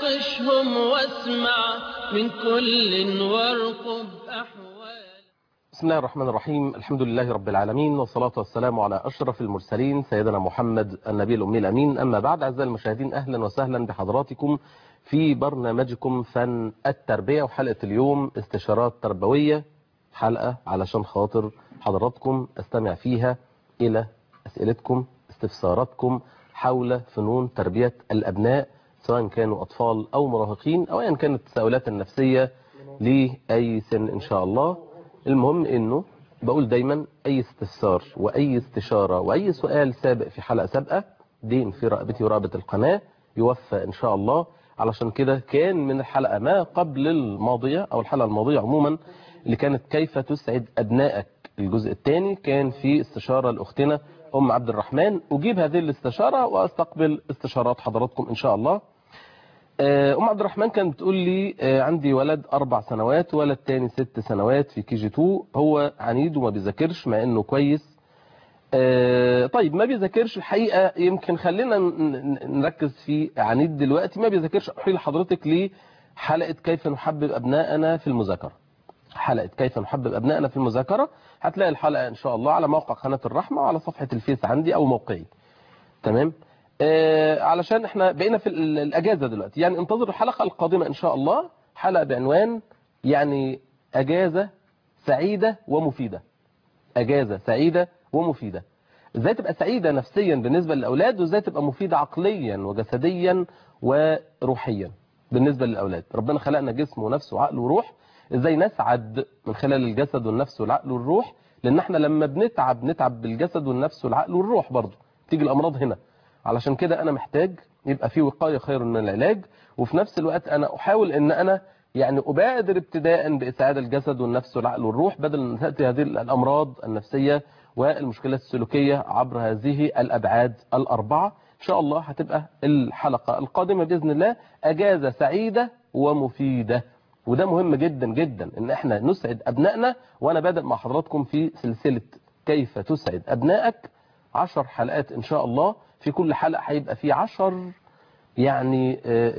ناقشهم واسمع من كل وارقب أحوال بسم الله الرحمن الرحيم الحمد لله رب العالمين والصلاة والسلام على أشرف المرسلين سيدنا محمد النبي الأمي الأمين أما بعد أعزائي المشاهدين أهلا وسهلا بحضراتكم في برنامجكم فن التربية وحلقة اليوم استشارات تربوية حلقة علشان خاطر حضراتكم استمع فيها إلى أسئلتكم استفساراتكم حول فنون تربية الأبناء سواء كانوا أطفال أو مراهقين أو أيا كانت التساؤلات النفسية لأي سن إن شاء الله المهم إنه بقول دايما أي استفسار وأي استشارة وأي سؤال سابق في حلقة سابقة دين في رقبتي ورقبة القناة يوفى إن شاء الله علشان كده كان من الحلقة ما قبل الماضية أو الحلقة الماضية عموما اللي كانت كيف تسعد أبنائك الجزء الثاني كان في استشارة لأختنا أم عبد الرحمن أجيب هذه الاستشارة وأستقبل استشارات حضراتكم إن شاء الله أم عبد الرحمن كانت بتقول لي عندي ولد أربع سنوات ولد تاني ست سنوات في كي جي 2 هو عنيد وما بيذاكرش مع إنه كويس طيب ما بيذاكرش الحقيقة يمكن خلينا نركز في عنيد دلوقتي ما بيذاكرش أحيل حضرتك لحلقة كيف نحبب أبنائنا في المذاكرة حلقة كيف نحبب أبنائنا في المذاكرة هتلاقي الحلقة إن شاء الله على موقع قناة الرحمة وعلى صفحة الفيس عندي أو موقعي تمام آه علشان احنا بقينا في الأجازة دلوقتي يعني انتظروا الحلقة القادمة إن شاء الله حلقة بعنوان يعني أجازة سعيدة ومفيدة أجازة سعيدة ومفيدة ازاي تبقى سعيدة نفسيا بالنسبة للأولاد وازاي تبقى مفيدة عقليا وجسديا وروحيا بالنسبة للأولاد ربنا خلقنا جسم ونفس وعقل وروح ازاي نسعد من خلال الجسد والنفس والعقل والروح لان احنا لما بنتعب نتعب بالجسد والنفس والعقل والروح برضه تيجي الامراض هنا علشان كده انا محتاج يبقى في وقايه خير من العلاج وفي نفس الوقت انا احاول ان انا يعني ابادر ابتداء باسعاد الجسد والنفس والعقل والروح بدل ان تاتي هذه الامراض النفسيه والمشكلات السلوكيه عبر هذه الابعاد الاربعه ان شاء الله هتبقى الحلقه القادمه باذن الله اجازه سعيده ومفيده وده مهم جدا جدا ان احنا نسعد ابنائنا وانا بادئ مع حضراتكم في سلسلة كيف تسعد ابنائك عشر حلقات ان شاء الله في كل حلقة هيبقى في عشر يعني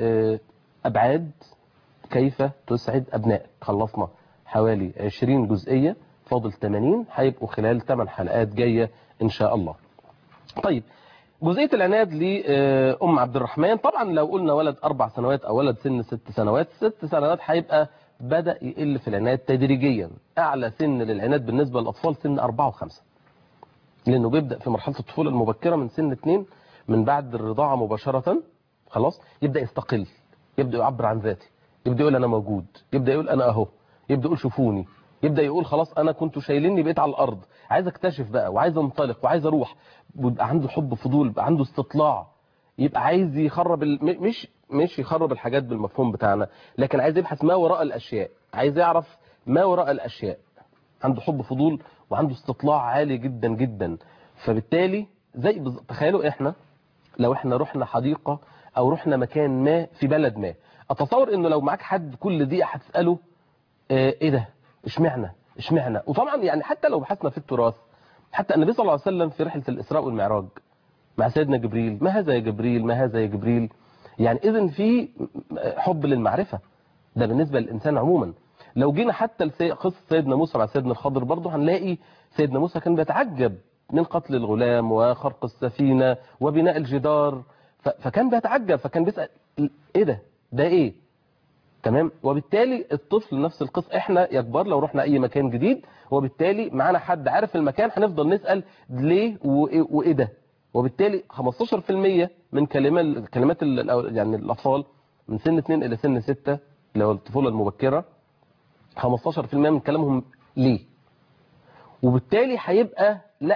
ابعاد كيف تسعد ابنائك خلصنا حوالي 20 جزئية فاضل 80 هيبقوا خلال 8 حلقات جاية ان شاء الله طيب جزئية العناد لأم عبد الرحمن طبعا لو قلنا ولد أربع سنوات أو ولد سن ست سنوات ست سنوات هيبقى بدأ يقل في العناد تدريجيا أعلى سن للعناد بالنسبة للأطفال سن أربعة وخمسة لأنه بيبدأ في مرحلة الطفولة المبكرة من سن اتنين من بعد الرضاعة مباشرة خلاص يبدأ يستقل يبدأ يعبر عن ذاته يبدأ يقول أنا موجود يبدأ يقول أنا أهو يبدأ يقول شوفوني يبدأ يقول خلاص أنا كنت شايليني بقيت على الأرض عايز اكتشف بقى وعايز انطلق وعايز أروح ويبقى عنده حب فضول يبقى عنده استطلاع يبقى عايز يخرب ال... مش مش يخرب الحاجات بالمفهوم بتاعنا لكن عايز يبحث ما وراء الأشياء عايز يعرف ما وراء الأشياء عنده حب فضول وعنده استطلاع عالي جدا جدا فبالتالي زي بز... تخيلوا احنا لو احنا رحنا حديقة او رحنا مكان ما في بلد ما اتصور انه لو معاك حد كل دقيقة هتسأله اه ايه ده اشمعنى اشمعنى وطبعا يعني حتى لو بحثنا في التراث حتى النبي صلى الله عليه وسلم في رحلة الإسراء والمعراج مع سيدنا جبريل ما هذا يا جبريل ما هذا يا جبريل يعني إذن في حب للمعرفة ده بالنسبة للإنسان عموما لو جينا حتى قصة سيدنا موسى مع سيدنا الخضر برضه هنلاقي سيدنا موسى كان بيتعجب من قتل الغلام وخرق السفينة وبناء الجدار فكان بيتعجب فكان بيسأل ايه ده ده ايه تمام وبالتالي الطفل نفس القصة احنا يا كبار لو رحنا اي مكان جديد وبالتالي معانا حد عارف المكان هنفضل نسأل ليه وايه, وإيه ده وبالتالي 15% من كلمات كلمات يعني الاطفال من سن 2 الى سن 6 اللي هو الطفوله المبكره 15% من كلامهم ليه وبالتالي هيبقى لا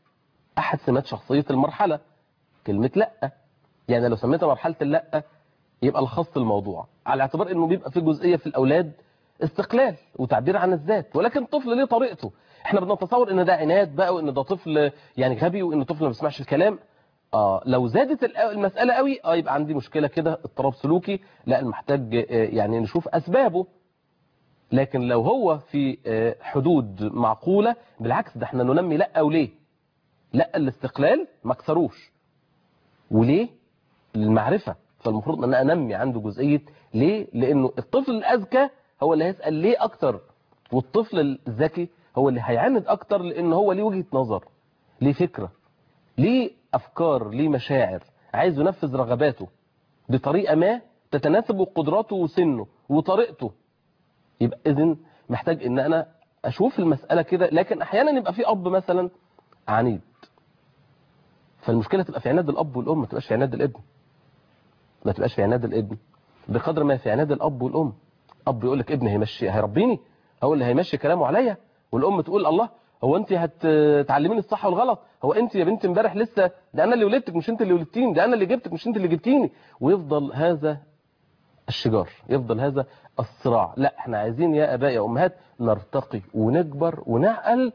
احد سمات شخصيه المرحله كلمه لا يعني لو سميتها مرحله اللا يبقى لخصت الموضوع على اعتبار انه بيبقى في جزئيه في الاولاد استقلال وتعبير عن الذات ولكن الطفل ليه طريقته احنا بنتصور ان ده عناد بقى وان ده طفل يعني غبي وان طفل ما بيسمعش الكلام اه لو زادت المساله قوي اه يبقى عندي مشكله كده اضطراب سلوكي لا محتاج يعني نشوف اسبابه لكن لو هو في حدود معقوله بالعكس ده احنا ننمي لا وليه لا الاستقلال ما كسروش وليه المعرفه فالمفروض ان انا انمي عنده جزئيه ليه لانه الطفل الاذكى هو اللي هيسال ليه اكتر والطفل الذكي هو اللي هيعاند اكتر لان هو ليه وجهه نظر ليه فكره ليه افكار ليه مشاعر عايز ينفذ رغباته بطريقه ما تتناسب قدراته وسنه وطريقته يبقى اذن محتاج ان انا اشوف المساله كده لكن احيانا يبقى في اب مثلا عنيد فالمشكله تبقى في عناد الاب والام ما تبقاش في عناد الابن ما تبقاش في عناد الابن بقدر ما في عناد الاب والام اب يقول لك ابني هيمشي هيربيني هو اللي هيمشي كلامه عليا والام تقول الله هو انت هتعلميني الصح والغلط هو انت يا بنت امبارح لسه ده انا اللي ولدتك مش انت اللي ولدتيني ده انا اللي جبتك مش انت اللي جبتيني ويفضل هذا الشجار يفضل هذا الصراع لا احنا عايزين يا اباء يا امهات نرتقي ونكبر ونعقل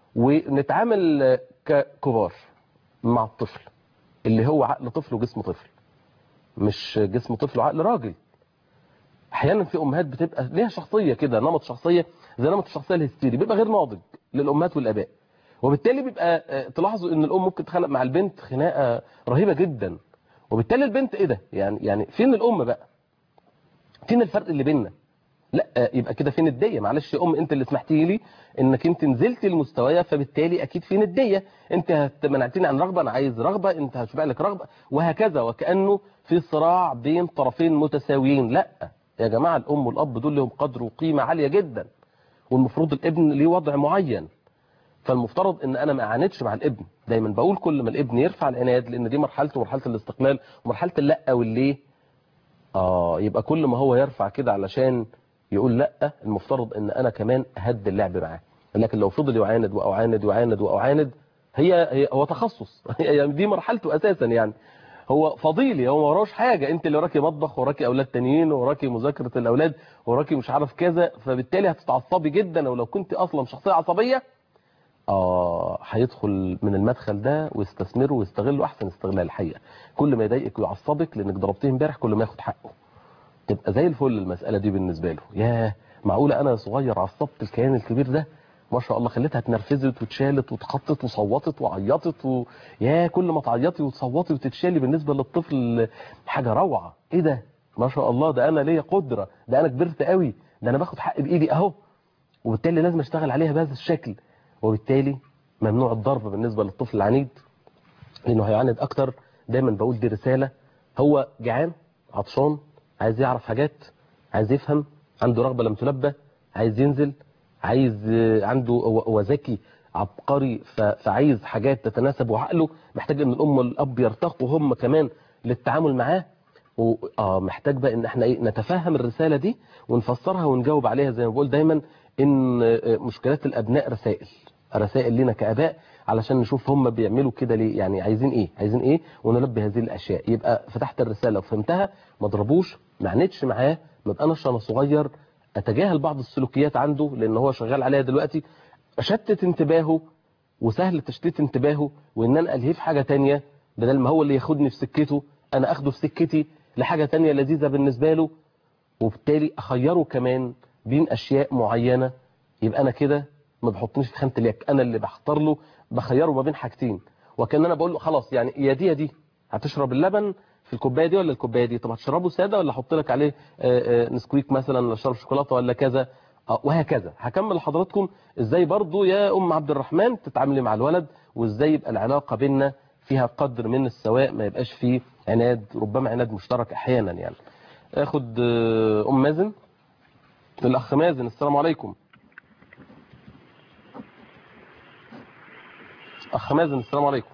ونتعامل ككبار مع الطفل اللي هو عقل طفل وجسم طفل مش جسم طفل وعقل راجل احيانا في امهات بتبقى ليها شخصيه كده نمط شخصيه زي نمط الشخصيه الهستيري بيبقى غير ناضج للامهات والاباء وبالتالي بيبقى آه، تلاحظوا ان الام ممكن تخانق مع البنت خناقه رهيبه جدا وبالتالي البنت ايه ده يعني يعني فين الام بقى فين الفرق اللي بيننا لا آه، يبقى كده فين الديه معلش يا ام انت اللي سمحتي لي انك انت نزلتي لمستوايا فبالتالي اكيد فين الديه انت هت- منعتني عن رغبه انا عايز رغبه انت هتشبع لك رغبه وهكذا وكانه في صراع بين طرفين متساويين لا يا جماعه الام والاب دول لهم قدر وقيمه عاليه جدا والمفروض الابن ليه وضع معين فالمفترض ان انا ما اعاندش مع الابن دايما بقول كل ما الابن يرفع العناد لان دي مرحلته مرحله الاستقلال ومرحله اللا والليه اه يبقى كل ما هو يرفع كده علشان يقول لا المفترض ان انا كمان اهد اللعب معاه لكن لو فضل يعاند واعاند واعاند واعاند هي, هي هو تخصص هي دي مرحلته اساسا يعني هو فضيلي هو ما وراهوش حاجه انت اللي وراكي مطبخ وراكي اولاد تانيين وراكي مذاكره الاولاد وراكي مش عارف كذا فبالتالي هتتعصبي جدا ولو كنت اصلا شخصيه عصبيه اه هيدخل من المدخل ده ويستثمره ويستغله احسن استغلال الحقيقه كل ما يضايقك ويعصبك لانك ضربتيه امبارح كل ما ياخد حقه تبقى زي الفل المساله دي بالنسبه له ياه معقوله انا صغير عصبت الكيان الكبير ده ما شاء الله خليتها اتنرفزت واتشالت واتخطت وصوتت وعيطت و... يا كل ما تعيطي وتصوتي وتتشالي بالنسبه للطفل حاجه روعه ايه ده ما شاء الله ده انا ليا قدره ده انا كبرت قوي ده انا باخد حقي بايدي اهو وبالتالي لازم اشتغل عليها بهذا الشكل وبالتالي ممنوع الضرب بالنسبه للطفل العنيد لانه هيعاند اكتر دايما بقول دي رساله هو جعان عطشان عايز يعرف حاجات عايز يفهم عنده رغبه لم تلبى عايز ينزل عايز آه، عنده هو هو ذكي عبقري ف- فعايز حاجات تتناسب وعقله محتاج ان الام والاب يرتقوا هم كمان للتعامل معاه و... اه محتاج بقى ان احنا ايه نتفهم الرساله دي ونفسرها ونجاوب عليها زي ما بقول دايما ان آه، مشكلات الابناء رسائل رسائل لنا كاباء علشان نشوف هم بيعملوا كده ليه يعني عايزين ايه عايزين ايه ونلبي هذه الاشياء يبقى فتحت الرساله وفهمتها ما ضربوش ما عانيتش معاه ما بقاش انا صغير اتجاهل بعض السلوكيات عنده لان هو شغال عليها دلوقتي اشتت انتباهه وسهل تشتيت انتباهه وان انا الهيه في حاجه تانية بدل ما هو اللي ياخدني في سكته انا اخده في سكتي لحاجه تانية لذيذه بالنسبه له وبالتالي اخيره كمان بين اشياء معينه يبقى انا كده ما بحطنيش في خانه اليك انا اللي بختار له بخيره ما بين حاجتين وكان انا بقول له خلاص يعني يا دي يا دي هتشرب اللبن في الكوبايه دي ولا الكوبايه دي طب هتشربه ساده ولا احط لك عليه آه، آه، نسكويك مثلا ولا شرب شوكولاته ولا كذا آه، وهكذا هكمل لحضراتكم ازاي برضو يا ام عبد الرحمن تتعاملي مع الولد وازاي يبقى العلاقه بيننا فيها قدر من السواء ما يبقاش فيه عناد ربما عناد مشترك احيانا يعني اخد آه، ام مازن الاخ مازن السلام عليكم اخ مازن السلام عليكم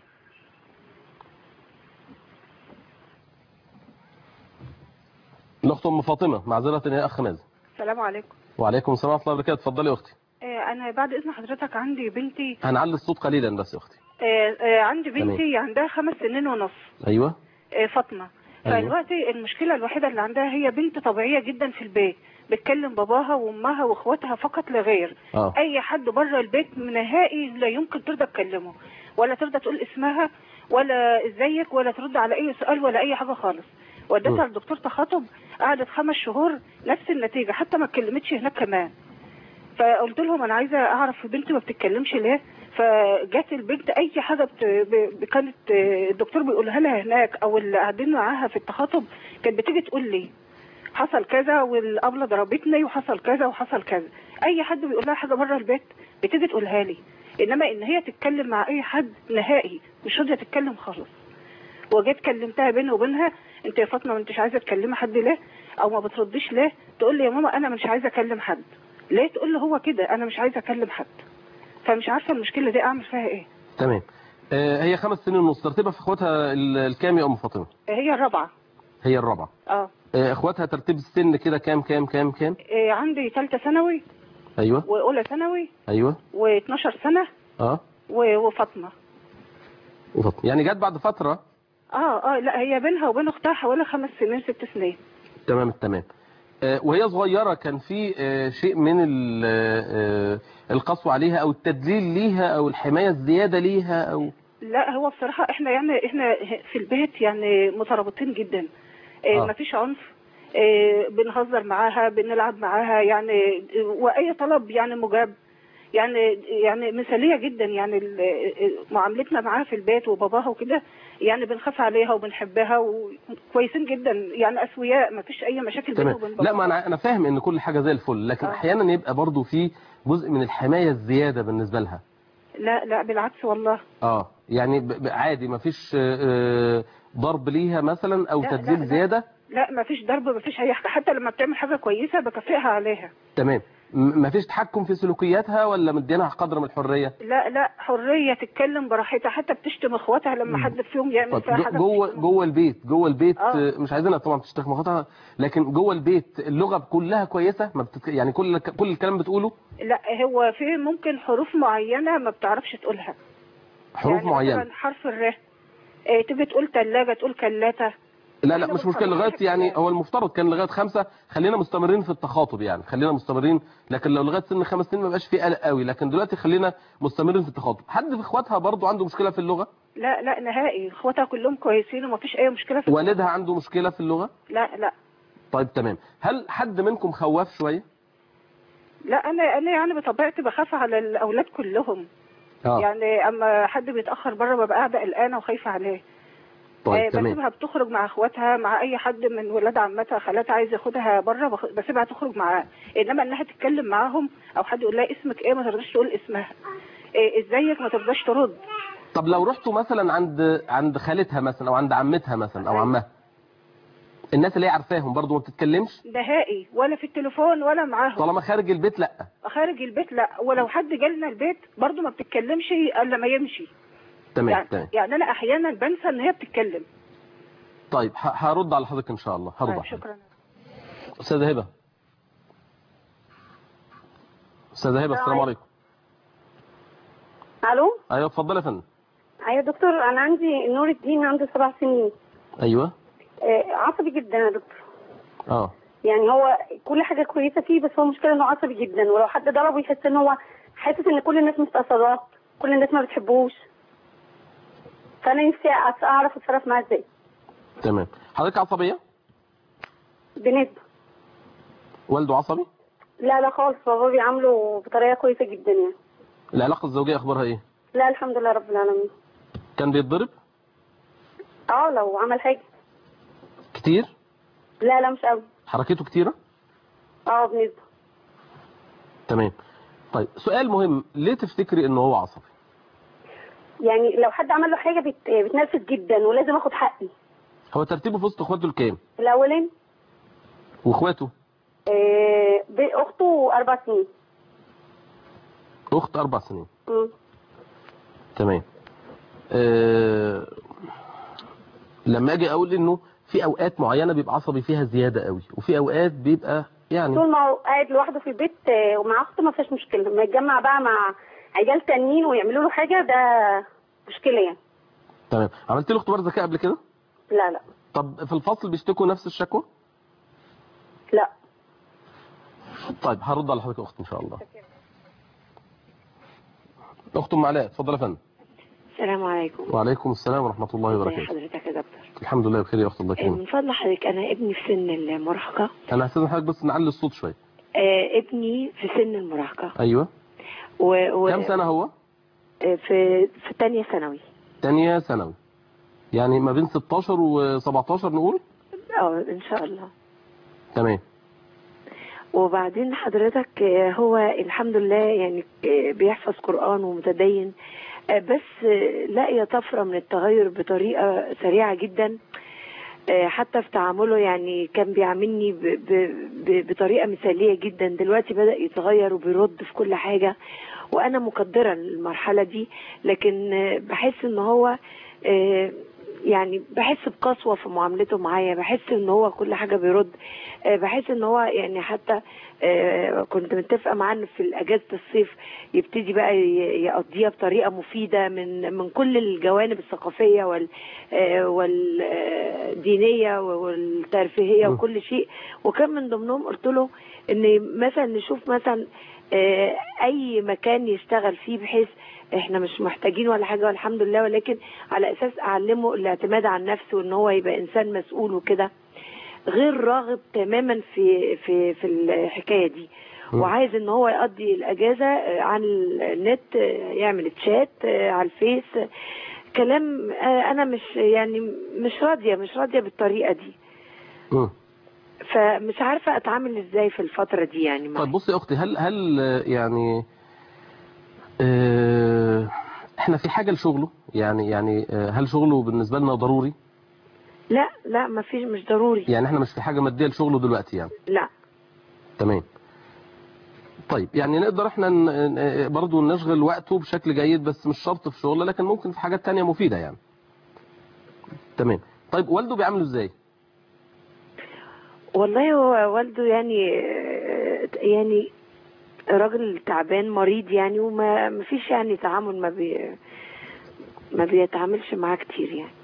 الاخت ام فاطمه معذره يا اخ مازن السلام عليكم وعليكم السلام ورحمه الله وبركاته اتفضلي يا اختي آه، انا بعد اذن حضرتك عندي بنتي هنعلي الصوت قليلا بس يا اختي آه، آه، عندي بنتي عندها خمس سنين ونص ايوه آه، فاطمه أيوة. فدلوقتي المشكله الوحيده اللي عندها هي بنت طبيعيه جدا في البيت بتكلم باباها وامها واخواتها فقط لا غير اه اي حد بره البيت نهائي لا يمكن ترضى تكلمه ولا ترضى تقول اسمها ولا ازيك ولا ترد على اي سؤال ولا اي حاجه خالص وديتها م. لدكتور تخاطب قعدت خمس شهور نفس النتيجه حتى ما اتكلمتش هناك كمان فقلت لهم انا عايزه اعرف بنتي ما بتتكلمش ليه فجت البنت اي حاجه بت... ب... كانت آه، الدكتور بيقولها لها هناك او اللي قاعدين معاها في التخاطب كانت بتيجي تقول لي حصل كذا والابله ضربتني وحصل كذا وحصل كذا اي حد بيقول لها حاجه بره البيت بتيجي تقولها لي انما ان هي تتكلم مع اي حد نهائي مش راضيه تتكلم خالص وجيت كلمتها بيني وبينها انت يا فاطمه ما انتش عايزه تكلمي حد ليه او ما بترديش ليه تقول لي يا ماما انا مش عايزه اكلم حد ليه تقول له هو كده انا مش عايزه اكلم حد فمش عارفه المشكله دي اعمل فيها ايه تمام آه، هي خمس سنين ونص ترتيبها في اخواتها ال- الكام يا ام فاطمه هي الرابعه هي الرابعه اه آه، اخواتها ترتيب السن كده كام كام كام كام إيه، عندي ثالثه ثانوي ايوه واولى ثانوي ايوه و12 سنه اه و- وفاطمه وفاطمه يعني جت بعد فتره اه اه لا هي بينها وبين اختها حوالي خمس سنين ست سنين تمام التمام آه، وهي صغيرة كان في آه، شيء من ال- آه، القسوة عليها أو التدليل ليها أو الحماية الزيادة ليها أو لا هو بصراحة احنا يعني احنا في البيت يعني مترابطين جدا اه آه. مفيش عنف اه بنهزر معاها بنلعب معاها يعني اه، واي طلب يعني مجاب يعني يعني مثالية جدا يعني ال- اه، معاملتنا معاها في البيت وباباها وكده يعني بنخاف عليها وبنحبها وكويسين جدا يعني اسوياء مفيش اي مشاكل بينه تمام وبين لا باباها ما أنا أنا فاهم إن كل حاجة زي الفل لكن آه. أحيانا يبقى برضو في جزء من الحماية الزيادة بالنسبة لها لا لا بالعكس والله اه يعني ب- ب- عادي ما فيش ضرب ليها مثلا أو لا، تدليل لا، لا. زيادة لا مفيش ضرب مفيش اي حاجة حتى لما بتعمل حاجة كويسة بكافئها عليها تمام م- ما فيش تحكم في سلوكياتها ولا مدينها قدر من الحرية لا لا حرية تتكلم براحتها حتى بتشتم اخواتها لما حد فيهم يعمل طب فيها جو- حاجة جوه بتشتم. جوه البيت جوه البيت آه. آه، مش عايزينها طبعا تشتغل مخاطها لكن جوه البيت اللغه كلها كويسه ما بتتك... يعني كل كل الكلام بتقوله لا هو في ممكن حروف معينة ما بتعرفش تقولها حروف يعني معينه مثلا حرف الر إيه تيجي تقول تلاجة تقول كلاتة لا لا إحنا مش مشكله بنطلع لغايه حاجة يعني كده. هو المفترض كان لغايه خمسه خلينا مستمرين في التخاطب يعني خلينا مستمرين لكن لو لغايه سن خمس سنين ما بقاش في قلق قوي لكن دلوقتي خلينا مستمرين في التخاطب حد في اخواتها برضو عنده مشكله في اللغه لا لا نهائي اخواتها كلهم كويسين وما فيش اي مشكلة في والدها عنده مشكله في اللغه لا لا طيب تمام هل حد منكم خواف شويه لا انا انا يعني بطبيعتي بخاف على الاولاد كلهم اه يعني اما حد بيتاخر بره ببقى قاعده قلقانه وخايفه عليه طيب آه، تمام بسيبها بتخرج مع اخواتها مع اي حد من ولاد عمتها خالاتها عايز ياخدها بره بخ- بسيبها تخرج معاه انما انها تتكلم معاهم او حد يقول لها اسمك ايه ما ترضاش تقول اسمها إيه ازيك ما ترضاش ترد طب لو رحتوا مثلا عند عند خالتها مثلا او عند عمتها مثلا او أيوة. عمها الناس اللي هي عارفاهم برضو ما بتتكلمش نهائي ولا في التليفون ولا معاهم طالما خارج البيت لا خارج البيت لا ولو حد جالنا البيت برضو ما بتتكلمش الا ما يمشي تمام يعني, تمام يعني انا احيانا بنسى ان هي بتتكلم طيب ه- هرد على حضرتك ان شاء الله هرد طيب على حضرتك شكرا استاذه هبه استاذه هبه السلام عليكم الو ايوه اتفضلي يا فندم ايوه دكتور انا عندي نور الدين عنده سبع سنين ايوه آه، عصبي جدا يا دكتور اه يعني هو كل حاجه كويسه فيه بس هو مشكله انه عصبي جدا ولو حد ضربه يحس ان هو حاسس ان كل الناس مستقصداه كل الناس ما بتحبوش فانا نفسي أعرف- اعرف اتصرف معاه ازاي تمام حضرتك عصبيه بنسبه والده عصبي لا لا خالص بابا بيعامله بطريقه كويسه جدا يعني العلاقه الزوجيه اخبارها ايه لا الحمد لله رب العالمين كان بيتضرب اه لو عمل حاجه كتير لا لا مش قوي حركته كتيره اه بنسبه تمام طيب سؤال مهم ليه تفتكري ان هو عصبي يعني لو حد عمل له حاجه بت... بتنرفز جدا ولازم اخد حقي هو ترتيبه في وسط اخواته الكام الاولاني واخواته آه، ب- اخته اربع سنين اخت اربع سنين مم. تمام أه... لما اجي اقول انه في اوقات معينه بيبقى عصبي فيها زياده قوي وفي اوقات بيبقى يعني طول ما هو قاعد لوحده في البيت آه، ومع اخته ما فيش مشكله لما يتجمع بقى مع عيال تانيين ويعملوا له حاجه ده مشكله يعني تمام عملت له اختبار ذكاء قبل كده لا لا طب في الفصل بيشتكوا نفس الشكوى لا طيب هرد على حضرتك يا اخت ان شاء الله اخت ام علاء اتفضل يا فندم السلام عليكم وعليكم السلام ورحمه الله ازي وبركاته حضرتك يا دكتور الحمد لله بخير يا اخت الله آه، يكرمك من فضل حضرتك انا ابني في سن المراهقه انا هستاذن حضرتك بس نعلي الصوت شويه آه، ابني في سن المراهقه ايوه و... و... كم سنه هو آه، في في تانية ثانوي تانية ثانوي يعني ما بين 16 و 17 نقول اه ان شاء الله تمام وبعدين حضرتك آه، هو الحمد لله يعني آه، بيحفظ قرآن ومتدين آه، بس آه، لاقي طفرة من التغير بطريقة سريعة جدا آه، حتى في تعامله يعني كان بيعاملني ب- ب- ب- بطريقة مثالية جدا دلوقتي بدأ يتغير وبيرد في كل حاجة وأنا مقدرة المرحلة دي لكن آه، بحس إن هو آه، يعني بحس بقسوة في معاملته معايا بحس ان هو كل حاجة بيرد آه، بحس ان هو يعني حتى آه، كنت متفقة معاه إن في اجازة الصيف يبتدي بقى ي- يقضيها بطريقة مفيدة من من كل الجوانب الثقافية وال آه، والدينية والترفيهية م. وكل شيء وكان من ضمنهم قلت له ان مثلا نشوف مثلا آه، اي مكان يشتغل فيه بحيث احنا مش محتاجين ولا حاجه والحمد لله ولكن على اساس اعلمه الاعتماد على النفس وان هو يبقى انسان مسؤول وكده غير راغب تماما في في في الحكايه دي م. وعايز ان هو يقضي الاجازه آه، على النت آه، يعمل تشات آه، على الفيس آه، كلام آه، انا مش يعني مش راضيه مش راضيه بالطريقه دي مم. فمش عارفه اتعامل ازاي في الفتره دي يعني معاه. طيب بصي يا اختي هل هل آه، يعني آه، احنا في حاجة لشغله يعني يعني آه، هل شغله بالنسبة لنا ضروري لا لا ما فيش مش ضروري يعني احنا مش في حاجة مادية لشغله دلوقتي يعني لا تمام طيب يعني نقدر احنا ن- ن- برضو نشغل وقته بشكل جيد بس مش شرط في شغله لكن ممكن في حاجات تانية مفيدة يعني تمام طيب والده بيعمله ازاي والله هو والده يعني يعني راجل تعبان مريض يعني وما ما فيش يعني تعامل ما بي ما بيتعاملش معاه كتير يعني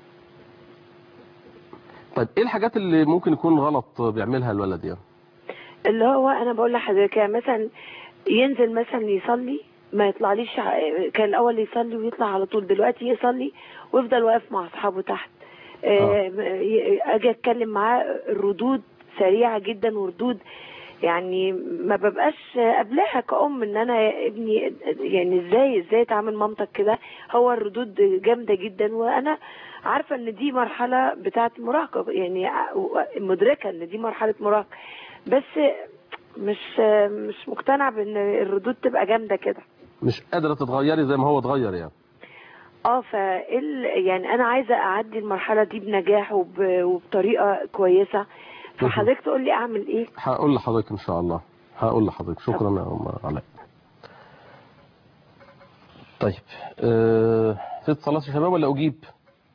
طيب ايه الحاجات اللي ممكن يكون غلط بيعملها الولد يعني اللي هو انا بقول لحضرتك يعني مثلا ينزل مثلا يصلي ما يطلعليش ع- كان الاول يصلي ويطلع على طول دلوقتي يصلي ويفضل واقف مع اصحابه تحت آه، ي- اجي اتكلم معاه الردود سريعه جدا وردود يعني ما ببقاش قبلها كأم ان انا ابني يعني ازاي ازاي تعامل مامتك كده هو الردود جامده جدا وانا عارفه ان دي مرحله بتاعت مراهقه يعني مدركه ان دي مرحله مراهقه بس مش مش مقتنع بان الردود تبقى جامده كده مش قادرة تتغيري زي ما هو اتغير يعني اه فال يعني انا عايزه اعدي المرحله دي بنجاح وب... وبطريقه كويسه فحضرتك تقول لي اعمل ايه هقول لحضرتك ان شاء الله هقول لحضرتك شكرا يا ام علاء طيب أه في اتصالات يا شباب ولا اجيب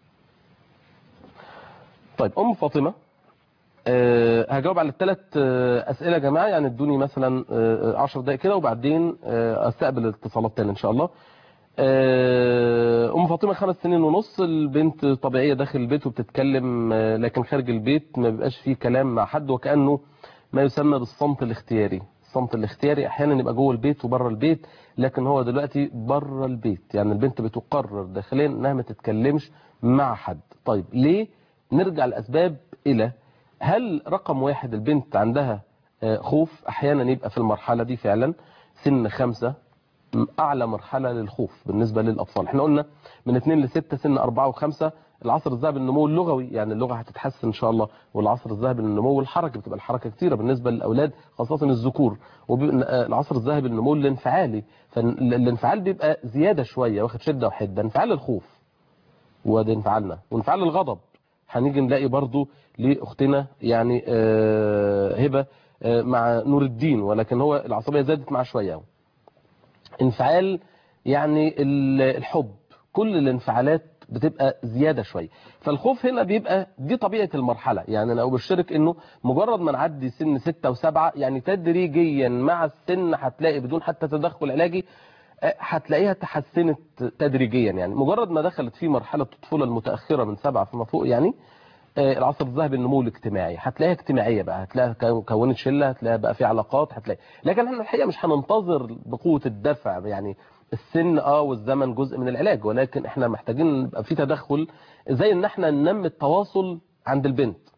طيب ام فاطمه أه هجاوب على الثلاث أه اسئله يا جماعه يعني ادوني مثلا 10 دقائق كده وبعدين أه استقبل الاتصالات تاني ان شاء الله آه، ام فاطمه خمس سنين ونص البنت طبيعيه داخل البيت وبتتكلم آه، لكن خارج البيت ما بيبقاش فيه كلام مع حد وكانه ما يسمى بالصمت الاختياري الصمت الاختياري احيانا يبقى جوه البيت وبره البيت لكن هو دلوقتي بره البيت يعني البنت بتقرر داخليا انها ما تتكلمش مع حد طيب ليه نرجع الاسباب الى هل رقم واحد البنت عندها آه، خوف احيانا يبقى في المرحله دي فعلا سن خمسة اعلى مرحله للخوف بالنسبه للاطفال احنا قلنا من 2 ل 6 سن 4 و5 العصر الذهبي للنمو اللغوي يعني اللغه هتتحسن ان شاء الله والعصر الذهبي للنمو والحركه بتبقى الحركه كتيره بالنسبه للاولاد خاصه الذكور والعصر الذهبي للنمو الانفعالي فالانفعال بيبقى زياده شويه واخد شده وحده انفعال الخوف وده انفعالنا وانفعال الغضب هنيجي نلاقي برضو لاختنا يعني آه، هبه آه، مع نور الدين ولكن هو العصبيه زادت معاه شويه انفعال يعني ال- الحب كل الانفعالات بتبقى زيادة شوية فالخوف هنا بيبقى دي طبيعة المرحلة يعني أنا أبشرك أنه مجرد ما نعدي سن ستة وسبعة يعني تدريجيا مع السن هتلاقي بدون حتى تدخل علاجي آه، هتلاقيها تحسنت تدريجيا يعني مجرد ما دخلت في مرحلة الطفولة المتأخرة من سبعة فما فوق يعني آه، العصر الذهبي النمو الاجتماعي هتلاقيها اجتماعيه بقى هتلاقيها كو- كونت شله هتلاقيها بقى في علاقات هتلاقي لكن احنا الحقيقه مش هننتظر بقوه الدفع يعني السن اه والزمن جزء من العلاج ولكن احنا محتاجين يبقى في تدخل زي ان احنا ننمي التواصل عند البنت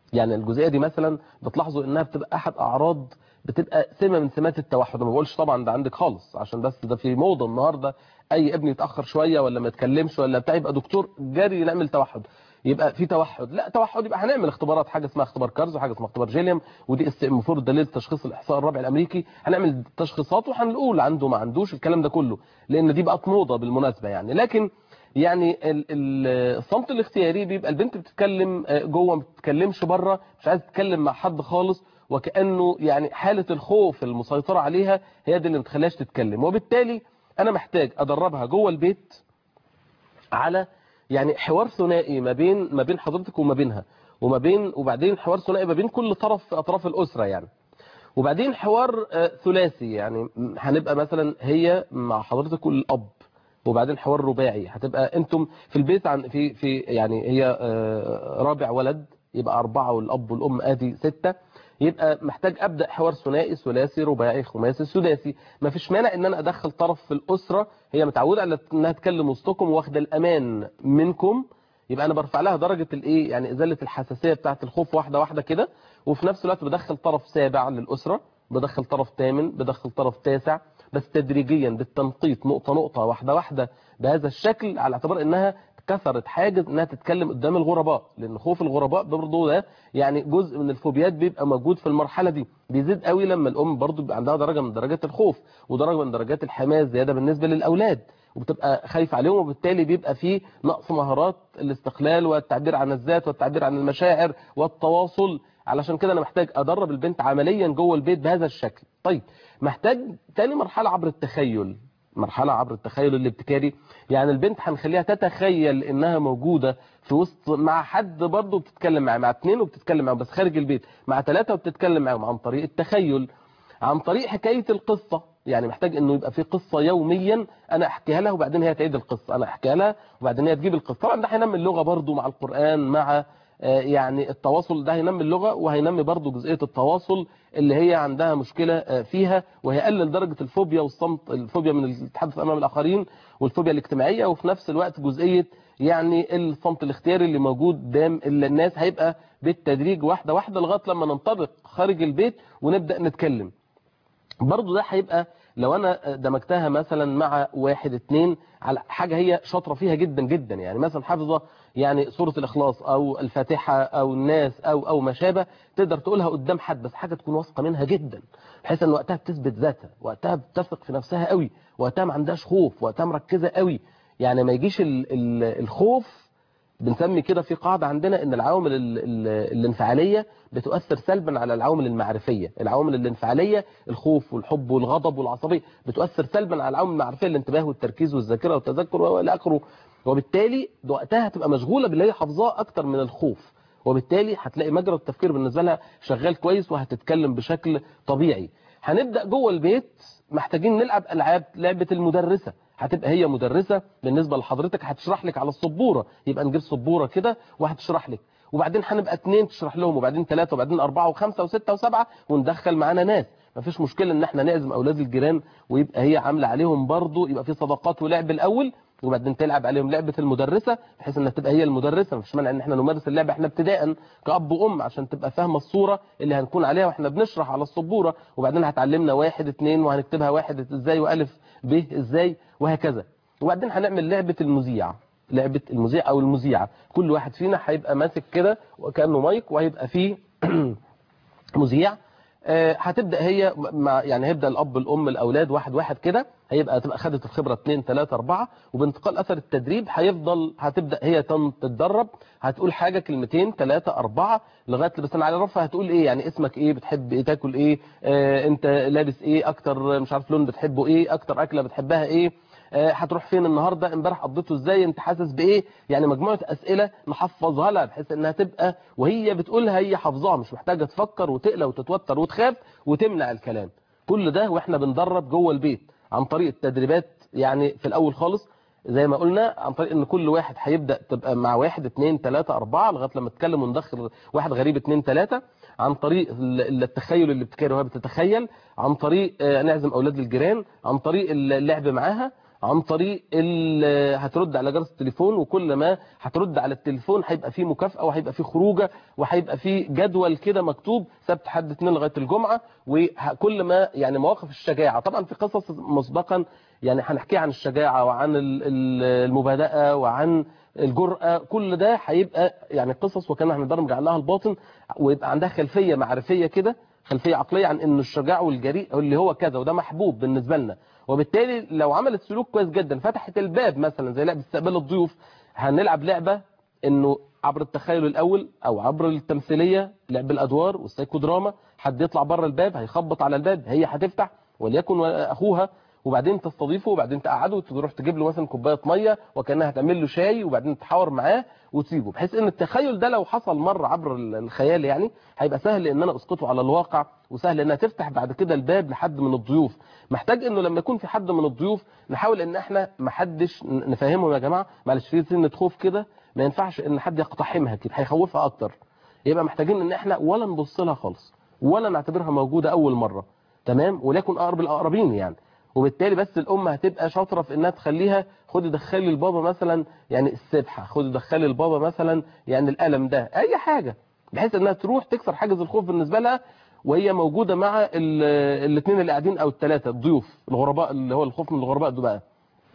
يعني الجزئيه دي مثلا بتلاحظوا انها بتبقى احد اعراض بتبقى سمه من سمات التوحد ما بقولش طبعا ده عندك خالص عشان بس ده في موضه النهارده اي ابن يتاخر شويه ولا ما يتكلمش ولا بتاع يبقى دكتور جري نعمل توحد يبقى في توحد لا توحد يبقى هنعمل اختبارات حاجه اسمها اختبار كارز وحاجه اسمها اختبار جيليام ودي اس ام 4 دليل تشخيص الاحصاء الرابع الامريكي هنعمل تشخيصات وهنقول عنده ما عندوش الكلام ده كله لان دي بقت موضه بالمناسبه يعني لكن يعني ال- ال- الصمت الاختياري بيبقى البنت بتتكلم آه، جوه ما بتتكلمش بره مش عايزه تتكلم مع حد خالص وكانه يعني حاله الخوف المسيطره عليها هي دي اللي ما بتخليهاش تتكلم وبالتالي انا محتاج ادربها جوه البيت على يعني حوار ثنائي ما بين ما بين حضرتك وما بينها وما بين وبعدين حوار ثنائي ما بين كل طرف في اطراف الاسره يعني وبعدين حوار آه، ثلاثي يعني م- هنبقى مثلا هي مع حضرتك والاب وبعدين حوار رباعي هتبقى انتم في البيت عن في في يعني هي آه، رابع ولد يبقى أربعة والأب والأم آدي ستة يبقى محتاج أبدأ حوار ثنائي ثلاثي رباعي خماسي سداسي ما فيش مانع إن أنا أدخل طرف في الأسرة هي متعودة على إنها تكلم وسطكم واخدة الأمان منكم يبقى أنا برفع لها درجة الإيه يعني إزالة الحساسية بتاعة الخوف واحدة واحدة كده وفي نفس الوقت بدخل طرف سابع للأسرة بدخل طرف ثامن بدخل طرف تاسع بس تدريجيا بالتنقيط نقطة نقطة واحدة واحدة بهذا الشكل على اعتبار انها كسرت حاجز انها تتكلم قدام الغرباء لان خوف الغرباء برضه ده يعني جزء من الفوبيات بيبقى موجود في المرحله دي بيزيد قوي لما الام برضه بيبقى عندها درجه من درجات الخوف ودرجه من درجات الحماس زياده بالنسبه للاولاد وبتبقى خايفه عليهم وبالتالي بيبقى في نقص مهارات الاستقلال والتعبير عن الذات والتعبير عن المشاعر والتواصل علشان كده انا محتاج ادرب البنت عمليا جوه البيت بهذا الشكل طيب محتاج تاني مرحله عبر التخيل مرحله عبر التخيل الابتكاري يعني البنت هنخليها تتخيل انها موجوده في وسط مع حد برضه بتتكلم معاه مع اثنين وبتتكلم معاهم بس خارج البيت مع ثلاثه وبتتكلم معاهم عن طريق التخيل عن طريق حكايه القصه يعني محتاج انه يبقى في قصه يوميا انا احكيها لها وبعدين هي تعيد القصه انا احكيها لها وبعدين هي تجيب القصه طبعا ده هينمي اللغه برضه مع القران مع آه، يعني التواصل ده هينمي اللغه وهينمي برضه جزئيه التواصل اللي هي عندها مشكله آه، فيها وهيقلل درجه الفوبيا والصمت الفوبيا من التحدث امام الاخرين والفوبيا الاجتماعيه وفي نفس الوقت جزئيه يعني الصمت الاختياري اللي موجود قدام الناس هيبقى بالتدريج واحده واحده لغايه لما ننطبق خارج البيت ونبدا نتكلم برضو ده هيبقى لو انا دمجتها مثلا مع واحد اتنين على حاجة هي شاطرة فيها جدا جدا يعني مثلا حافظة يعني سورة الإخلاص أو الفاتحة أو الناس أو أو ما شابه تقدر تقولها قدام حد بس حاجة تكون واثقة منها جدا بحيث أن وقتها بتثبت ذاتها وقتها بتثق في نفسها قوي وقتها ما عندهاش خوف وقتها مركزة قوي يعني ما يجيش ال ال الخوف بنسمي كده في قاعدة عندنا ان العوامل ال- ال- الانفعالية بتؤثر سلبا على العوامل المعرفية العوامل الانفعالية الخوف والحب والغضب والعصبية بتؤثر سلبا على العوامل المعرفية الانتباه والتركيز والذاكرة والتذكر والى اخره وبالتالي ده وقتها هتبقى مشغولة باللي هي حافظاه اكتر من الخوف وبالتالي هتلاقي مجرى التفكير بالنسبة لها شغال كويس وهتتكلم بشكل طبيعي هنبدأ جوه البيت محتاجين نلعب ألعاب لعبة المدرسة هتبقى هي مدرسة بالنسبة لحضرتك هتشرح لك على السبورة يبقى نجيب سبورة كده وهتشرح لك وبعدين هنبقى اتنين تشرح لهم وبعدين ثلاثة وبعدين أربعة وخمسة وستة وسبعة وندخل معانا ناس مفيش مشكلة ان احنا نعزم اولاد الجيران ويبقى هي عاملة عليهم برضو يبقى في صداقات ولعب الاول وبعدين تلعب عليهم لعبة المدرسة بحيث انها تبقى هي المدرسة مفيش مانع ان احنا نمارس اللعبة احنا ابتداء كأب وأم عشان تبقى فاهمة الصورة اللي هنكون عليها واحنا بنشرح على السبورة وبعدين هتعلمنا واحد اتنين وهنكتبها واحد ازاي والف ب ازاي وهكذا وبعدين هنعمل لعبة المذيع لعبة المذيع او المذيعة كل واحد فينا هيبقى ماسك كده وكأنه مايك وهيبقى فيه مذيع آه، هتبدا هي مع يعني هيبدا الاب الام الاولاد واحد واحد كده هيبقى تبقى خدت الخبره 2 3 4 وبانتقال اثر التدريب هيفضل هتبدا هي تن- تتدرب هتقول حاجه كلمتين ثلاثه اربعه لغايه بس على رفع هتقول ايه يعني اسمك ايه بتحب ايه تاكل ايه آه انت لابس ايه اكتر مش عارف لون بتحبه ايه اكتر اكله بتحبها ايه آه، هتروح فين النهارده امبارح قضيته ازاي انت حاسس بايه يعني مجموعه اسئله نحفظها لها بحيث انها تبقى وهي بتقولها هي حافظاها مش محتاجه تفكر وتقلق وتتوتر وتخاف وتمنع الكلام كل ده واحنا بندرب جوه البيت عن طريق التدريبات يعني في الاول خالص زي ما قلنا عن طريق ان كل واحد هيبدا تبقى مع واحد اتنين تلاته اربعه لغايه لما تتكلم وندخل واحد غريب اتنين تلاته عن طريق ال- التخيل الابتكاري وهي بتتخيل عن طريق آه، نعزم اولاد الجيران عن طريق اللعب معاها عن طريق ال- هترد على جرس التليفون وكل ما هترد على التليفون هيبقى فيه مكافأة وهيبقى فيه خروجة وهيبقى فيه جدول كده مكتوب سبت حد اتنين لغاية الجمعة وكل ما يعني مواقف الشجاعة طبعا في قصص مسبقا يعني هنحكي عن الشجاعة وعن ال- ال- المبادئة وعن الجرأة كل ده هيبقى يعني قصص وكان هنبرمج عليها الباطن ويبقى عندها خلفية معرفية كده خلفية عقلية عن ان الشجاع والجريء اللي هو كذا وده محبوب بالنسبة لنا وبالتالي لو عملت سلوك كويس جدا فتحت الباب مثلا زي لعبة استقبال الضيوف هنلعب لعبة انه عبر التخيل الاول او عبر التمثيلية لعب الادوار والسايكودراما حد يطلع بره الباب هيخبط على الباب هي هتفتح وليكن اخوها وبعدين تستضيفه وبعدين تقعده وتروح تجيب له مثلا كوبايه ميه وكانها هتعمل له شاي وبعدين تحاور معاه وتسيبه بحيث ان التخيل ده لو حصل مره عبر الخيال يعني هيبقى سهل ان انا اسقطه على الواقع وسهل انها تفتح بعد كده الباب لحد من الضيوف محتاج انه لما يكون في حد من الضيوف نحاول ان احنا ما حدش نفهمهم يا جماعه معلش في سنه خوف كده ما ينفعش ان حد يقتحمها كده هيخوفها اكتر يبقى محتاجين ان احنا ولا نبص لها خالص ولا نعتبرها موجوده اول مره تمام وليكن اقرب الاقربين يعني وبالتالي بس الام هتبقى شاطره في انها تخليها خدي دخلي البابا مثلا يعني السبحه خدي دخلي البابا مثلا يعني القلم ده اي حاجه بحيث انها تروح تكسر حاجز الخوف بالنسبه لها وهي موجوده مع الاثنين اللي قاعدين او الثلاثه الضيوف الغرباء اللي هو الخوف من الغرباء ده بقى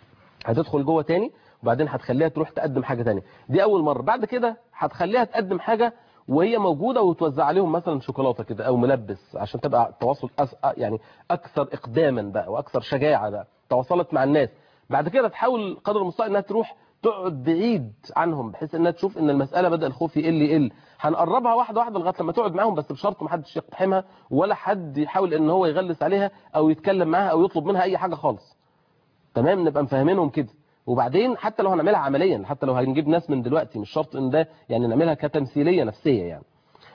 هتدخل جوه تاني وبعدين هتخليها تروح تقدم حاجه تانية دي اول مره بعد كده هتخليها تقدم حاجه وهي موجوده وتوزع عليهم مثلا شوكولاته كده او ملبس عشان تبقى التواصل أس... يعني اكثر اقداما بقى واكثر شجاعه بقى تواصلت مع الناس بعد كده تحاول قدر المستطاع انها تروح تقعد بعيد عنهم بحيث انها تشوف ان المساله بدا الخوف يقل يقل هنقربها واحده واحده لغايه لما تقعد معاهم بس بشرط ما حدش يقتحمها ولا حد يحاول ان هو يغلس عليها او يتكلم معاها او يطلب منها اي حاجه خالص تمام نبقى مفهمينهم كده وبعدين حتى لو هنعملها عمليا حتى لو هنجيب ناس من دلوقتي مش شرط ان ده يعني نعملها كتمثيليه نفسيه يعني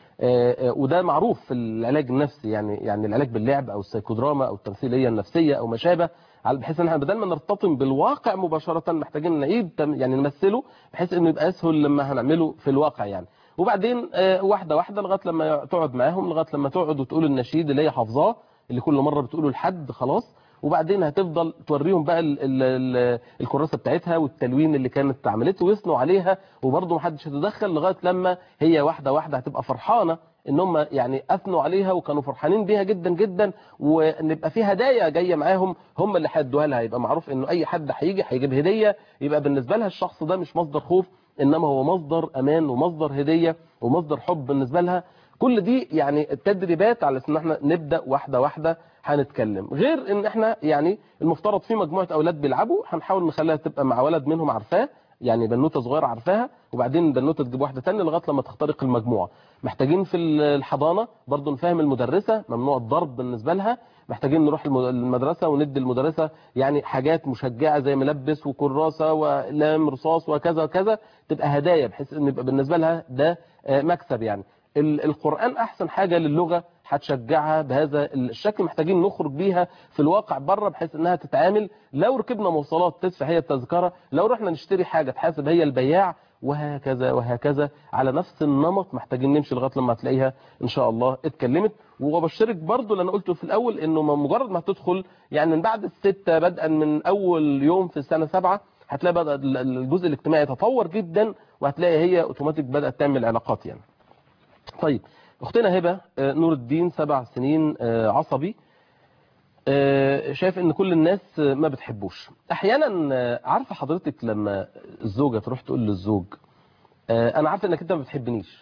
وده معروف في العلاج النفسي يعني يعني العلاج باللعب او السيكودراما او التمثيليه النفسيه او ما شابه بحيث ان احنا بدل ما نرتطم بالواقع مباشره محتاجين نعيد يعني نمثله بحيث انه يبقى اسهل لما هنعمله في الواقع يعني وبعدين واحده واحده لغايه لما تقعد معاهم لغايه لما تقعد وتقول النشيد اللي هي حافظاه اللي كل مره بتقوله لحد خلاص وبعدين هتفضل توريهم بقى ال ال ال الكراسه بتاعتها والتلوين اللي كانت عملته ويثنوا عليها وبرضه ما حدش هيتدخل لغايه لما هي واحده واحده هتبقى فرحانه ان هم يعني اثنوا عليها وكانوا فرحانين بيها جدا جدا ونبقى في هدايا جايه معاهم هم اللي هيدوها لها يبقى معروف انه اي حد هيجي هيجيب هديه يبقى بالنسبه لها الشخص ده مش مصدر خوف انما هو مصدر امان ومصدر هديه ومصدر حب بالنسبه لها كل دي يعني التدريبات على ان احنا نبدا واحده واحده هنتكلم غير ان احنا يعني المفترض في مجموعه اولاد بيلعبوا هنحاول نخليها تبقى مع ولد منهم عارفاه يعني بنوته صغيره عارفاها وبعدين بنوته تجيب واحده ثانيه لغايه لما تخترق المجموعه محتاجين في الحضانه برضو نفهم المدرسه ممنوع الضرب بالنسبه لها محتاجين نروح المدرسه وندي المدرسه يعني حاجات مشجعه زي ملبس وكراسه واقلام رصاص وكذا وكذا تبقى هدايا بحيث ان يبقى بالنسبه لها ده مكسب يعني القرآن أحسن حاجة للغة هتشجعها بهذا الشكل محتاجين نخرج بيها في الواقع بره بحيث انها تتعامل لو ركبنا مواصلات تدفع هي التذكرة لو رحنا نشتري حاجة تحاسب هي البياع وهكذا وهكذا على نفس النمط محتاجين نمشي لغايه لما هتلاقيها ان شاء الله اتكلمت وبشرك برضو اللي انا قلته في الاول انه مجرد ما تدخل يعني من بعد الستة بدءا من اول يوم في السنه سبعة هتلاقي بدا الجزء الاجتماعي يتطور جدا وهتلاقي هي اوتوماتيك بدات تعمل علاقات يعني طيب اختنا هبه نور الدين سبع سنين عصبي شايف ان كل الناس ما بتحبوش احيانا عارفه حضرتك لما الزوجه تروح تقول للزوج انا عارفه انك انت ما بتحبنيش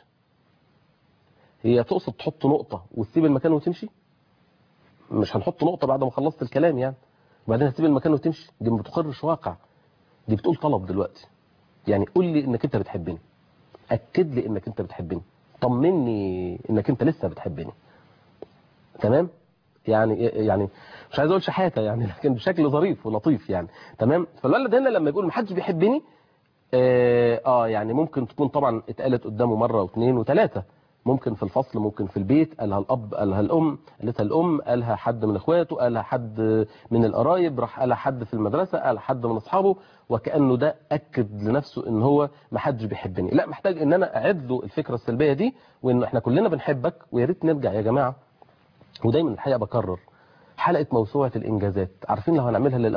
هي تقصد تحط نقطه وتسيب المكان وتمشي مش هنحط نقطه بعد ما خلصت الكلام يعني وبعدين هتسيب المكان وتمشي دي ما بتقرش واقع دي بتقول طلب دلوقتي يعني قول لي انك انت بتحبني اكد لي انك انت بتحبني طمني انك انت لسه بتحبني تمام يعني يعني مش عايز اقول شحاته يعني لكن بشكل ظريف ولطيف يعني تمام فالولد هنا لما يقول ما حدش بيحبني آه, اه يعني ممكن تكون طبعا اتقالت قدامه مره واثنين وثلاثه ممكن في الفصل ممكن في البيت قالها الاب قالها الام قالتها الام قالها حد من اخواته قالها حد من القرايب راح قالها حد في المدرسه قال حد من اصحابه وكانه ده اكد لنفسه ان هو ما حدش بيحبني لا محتاج ان انا اعد له الفكره السلبيه دي وان احنا كلنا بنحبك ويا ريت نرجع يا جماعه ودايما الحقيقه بكرر حلقه موسوعه الانجازات عارفين لو هنعملها للاولاد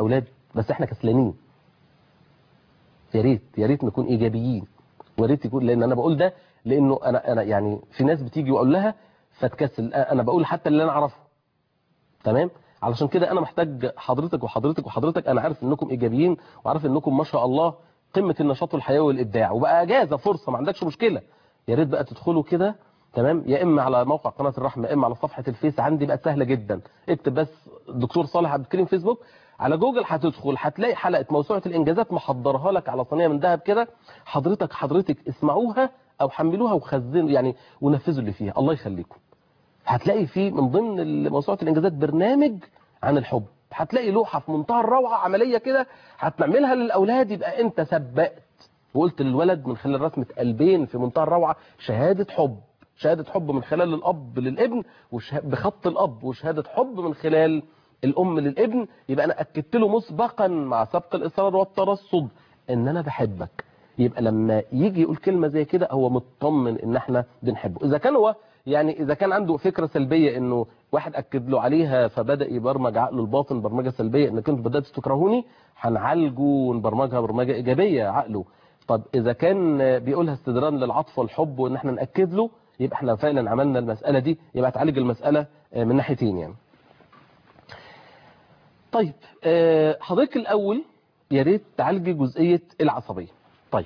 بس احنا كسلانين يا ريت يا ريت نكون ايجابيين ويا ريت يكون لان انا بقول ده لانه انا انا يعني في ناس بتيجي واقول لها فتكسل انا بقول حتى اللي انا اعرفه تمام علشان كده انا محتاج حضرتك وحضرتك وحضرتك انا عارف انكم ايجابيين وعارف انكم ما شاء الله قمه النشاط والحياه والابداع وبقى اجازه فرصه ما عندكش مشكله يا ريت بقى تدخلوا كده تمام يا اما على موقع قناه الرحمه يا اما على صفحه الفيس عندي بقت سهله جدا اكتب بس دكتور صالح عبد الكريم فيسبوك على جوجل هتدخل هتلاقي حلقه موسوعه الانجازات محضرها لك على صينيه من ذهب كده حضرتك حضرتك اسمعوها او حملوها وخزنوا يعني ونفذوا اللي فيها الله يخليكم هتلاقي في من ضمن موسوعه الانجازات برنامج عن الحب هتلاقي لوحه في منتهى الروعه عمليه كده هتعملها للاولاد يبقى انت سبقت وقلت للولد من خلال رسمه قلبين في منتهى الروعه شهاده حب شهاده حب من خلال الاب للابن وشه... بخط الاب وشهاده حب من خلال الام للابن يبقى انا اكدت له مسبقا مع سبق الاصرار والترصد ان انا بحبك يبقى لما يجي يقول كلمه زي كده هو مطمن ان احنا بنحبه اذا كان هو يعني اذا كان عنده فكره سلبيه انه واحد اكد له عليها فبدا يبرمج عقله الباطن برمجه سلبيه انك انتوا بدات تكرهوني هنعالجه ونبرمجها برمجه ايجابيه عقله طب اذا كان بيقولها استدران للعطف والحب وان احنا ناكد له يبقى احنا فعلا عملنا المساله دي يبقى تعالج المساله من ناحيتين يعني طيب حضرتك الاول يا ريت تعالجي جزئيه العصبيه طيب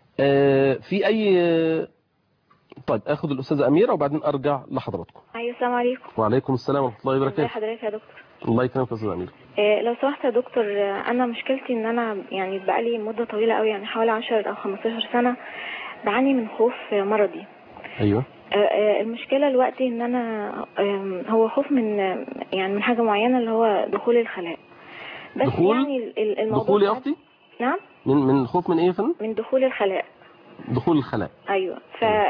في اي طيب اخد الاستاذه اميره وبعدين ارجع لحضراتكم ايوه السلام عليكم وعليكم السلام ورحمه الله ازي وبركاته حضرتك يا دكتور الله يكرمك يا استاذه اميره إيه لو سمحت يا دكتور آه، انا مشكلتي ان انا يعني بقالي مده طويله قوي يعني حوالي 10 او 15 سنه بعاني من خوف آه، مرضي ايوه آه، آه، المشكله دلوقتي ان انا آم، هو خوف من آه، يعني من حاجه معينه اللي هو دخول الخلاء بس دخول؟ يعني ال- ال- الموضوع دخول يا ساعات- اختي نعم من من خوف من ايه يا فندم من دخول الخلاء دخول الخلاء ايوه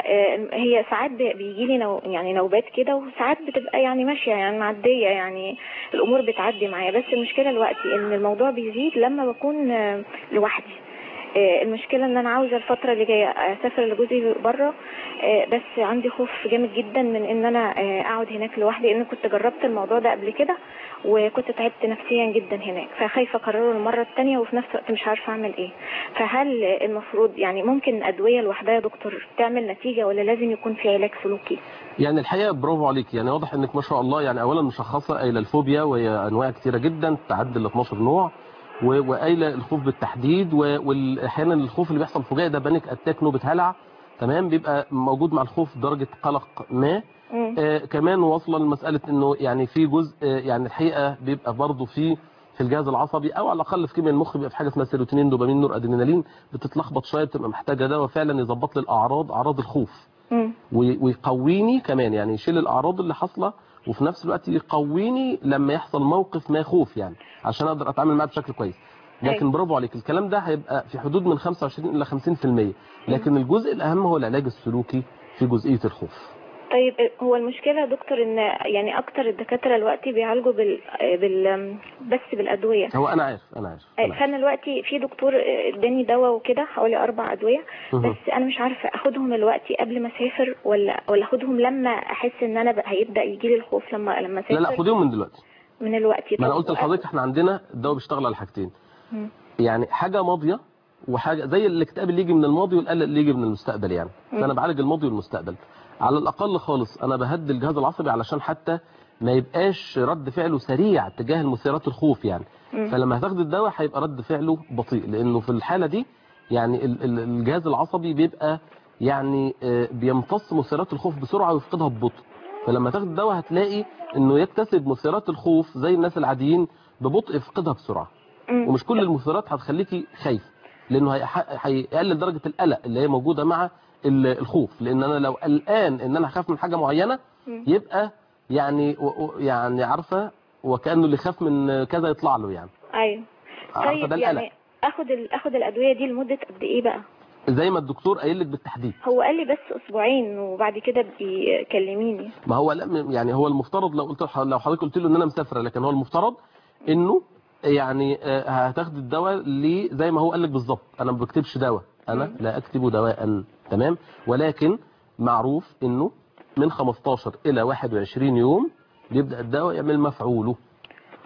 فهي ساعات بيجي لي نو يعني نوبات كده وساعات بتبقى يعني ماشيه يعني معديه يعني الامور بتعدي معايا بس المشكله دلوقتي ان الموضوع بيزيد لما بكون آه، لوحدي آه، المشكله ان انا عاوزه الفتره اللي جايه اسافر لجوزي بره آه، بس عندي خوف جامد جدا من ان انا آه، اقعد هناك لوحدي لان كنت جربت الموضوع ده قبل كده وكنت تعبت نفسيا جدا هناك فخايفه اكرره المره الثانيه وفي نفس الوقت مش عارفه اعمل ايه فهل المفروض يعني ممكن ادويه لوحدها يا دكتور تعمل نتيجه ولا لازم يكون في علاج سلوكي يعني الحقيقه برافو عليك يعني واضح انك ما شاء الله يعني اولا مشخصه قايله الفوبيا وهي انواع كثيره جدا تعدي ال 12 نوع و- وقايله الخوف بالتحديد و- واحيانا الخوف اللي بيحصل فوجئ ده بانيك اتاك نوبه هلع تمام بيبقى موجود مع الخوف درجه قلق ما مم. آه كمان واصله لمساله انه يعني في جزء آه يعني الحقيقه بيبقى برضه في في الجهاز العصبي او على الاقل في كيمياء المخ بيبقى في حاجه اسمها سيروتونين دوبامين نور ادرينالين بتتلخبط شويه بتبقى محتاجه دواء فعلا يظبط لي الاعراض اعراض الخوف مم. وي- ويقويني كمان يعني يشيل الاعراض اللي حاصله وفي نفس الوقت يقويني لما يحصل موقف ما خوف يعني عشان اقدر اتعامل معاه بشكل كويس لكن أيوة. برافو عليك الكلام ده هيبقى في حدود من 25 الى 50% لكن الجزء الاهم هو العلاج السلوكي في جزئيه الخوف طيب هو المشكله يا دكتور ان يعني اكتر الدكاتره دلوقتي بيعالجوا بال, بال... بس بالادويه هو انا عارف انا عارف, أنا عارف. فانا دلوقتي في دكتور اداني دواء وكده حوالي اربع ادويه مهم. بس انا مش عارفه اخدهم دلوقتي قبل ما اسافر ولا ولا اخدهم لما احس ان انا بقى هيبدا يجي لي الخوف لما لما اسافر لا لا خديهم من دلوقتي من الوقت ما انا طب قلت لحضرتك احنا عندنا الدواء بيشتغل على حاجتين مم. يعني حاجه ماضيه وحاجه زي الاكتئاب اللي يجي من الماضي والقلق اللي يجي من المستقبل يعني مم. فانا بعالج الماضي والمستقبل على الاقل خالص انا بهدي الجهاز العصبي علشان حتى ما يبقاش رد فعله سريع تجاه المثيرات الخوف يعني مم. فلما هتاخد الدواء هيبقى رد فعله بطيء لانه في الحاله دي يعني ال- ال- الجهاز العصبي بيبقى يعني آه، بيمتص مثيرات الخوف بسرعه ويفقدها ببطء فلما تاخد الدواء هتلاقي انه يكتسب مثيرات الخوف زي الناس العاديين ببطء يفقدها بسرعه مم. ومش كل المثيرات هتخليكي خايف لانه هيح- هيقلل درجه القلق اللي هي موجوده مع ال- الخوف لان انا لو قلقان ان انا هخاف من حاجه معينه مم. يبقى يعني و- و- يعني عارفه وكانه اللي خاف من كذا يطلع له يعني ايوه عارفه طيب ده القلق يعني اخد ال... اخد الادويه دي لمده قد ايه بقى زي ما الدكتور قايل لك بالتحديد هو قال لي بس اسبوعين وبعد كده بيكلميني ما هو لا يعني هو المفترض لو قلت لح- لو حضرتك قلت له ان انا مسافره لكن هو المفترض انه يعني آه، هتاخد الدواء اللي زي ما هو قال لك بالظبط انا ما بكتبش دواء انا لا اكتب دواء تمام ولكن معروف انه من 15 الى 21 يوم بيبدا الدواء يعمل مفعوله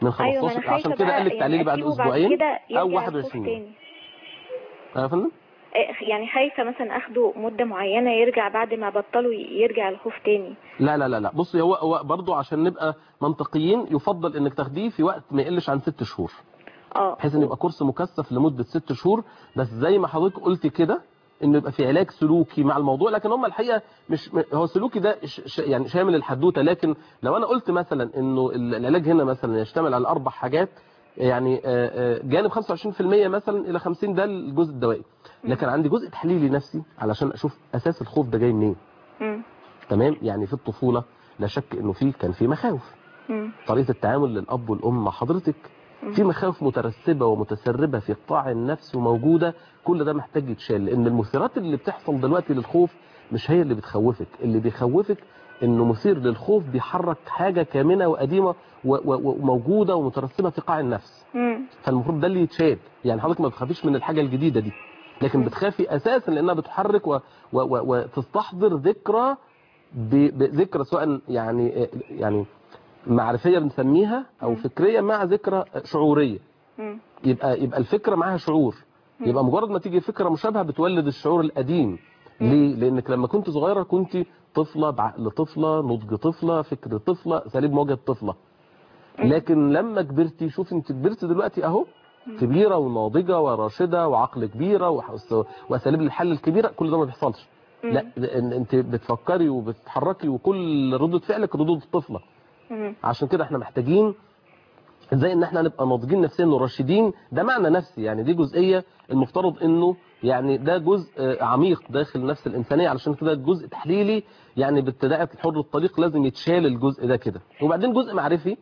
من ايوه ما 15 انا عشان خايفه كده بقى قال لك تعالي لي بعد أسيبه اسبوعين كده يرجع او الخوف 21 يوم تاني يا فندم إيه، يعني خايفه مثلا اخده مده معينه يرجع بعد ما بطلوا يرجع الخوف تاني لا لا لا لا بصي هو هو برضه عشان نبقى منطقيين يفضل انك تاخديه في وقت ما يقلش عن ست شهور اه بحيث ان يبقى كورس مكثف لمده ست شهور بس زي ما حضرتك قلتي كده انه يبقى في علاج سلوكي مع الموضوع لكن هم الحقيقه مش م- هو السلوكي ده ش ش يعني شامل الحدوته لكن لو انا قلت مثلا انه ال- العلاج هنا مثلا يشتمل على اربع حاجات يعني آه، آه، جانب 25% مثلا الى 50 ده الجزء الدوائي لكن عندي جزء تحليلي نفسي علشان اشوف اساس الخوف ده جاي منين مم. تمام يعني في الطفوله لا شك انه في كان في مخاوف مم. طريقه التعامل للاب والام مع حضرتك في مخاوف مترسبه ومتسربه في قاع النفس وموجوده كل ده محتاج يتشال لان المثيرات اللي بتحصل دلوقتي للخوف مش هي اللي بتخوفك اللي بيخوفك انه مثير للخوف بيحرك حاجه كامنه وقديمه و- و- وموجوده ومترسبه في قاع النفس مم. فالمفروض ده اللي يتشال يعني حضرتك ما بتخافيش من الحاجه الجديده دي لكن بتخافي اساسا لانها بتحرك و... و... و... وتستحضر ذكرى ب... بذكرى سواء يعني يعني معرفيه بنسميها او فكريه مع ذكرى شعوريه مم. يبقى يبقى الفكره معاها شعور يبقى مجرد ما تيجي فكره مشابهه بتولد الشعور القديم ليه لانك لما كنت صغيره كنت طفله بعقل طفله نضج طفله فكر طفله اساليب مواجهه طفله لكن لما كبرتي شوفي انت كبرتي دلوقتي اهو كبيره وناضجه وراشده وعقل كبيره وح- واساليب الحل الكبيره كل ده ما بيحصلش لا ده إن- انت بتفكري وبتتحركي وكل ردود فعلك ردود الطفله مم. عشان كده احنا محتاجين ازاي ان احنا نبقى ناضجين نفسيا وراشدين ده معنى نفسي يعني دي جزئيه المفترض انه يعني ده جزء آه، عميق داخل نفس الانسانيه علشان كده جزء تحليلي يعني بابتداء الحر الطريق لازم يتشال الجزء ده كده وبعدين جزء معرفي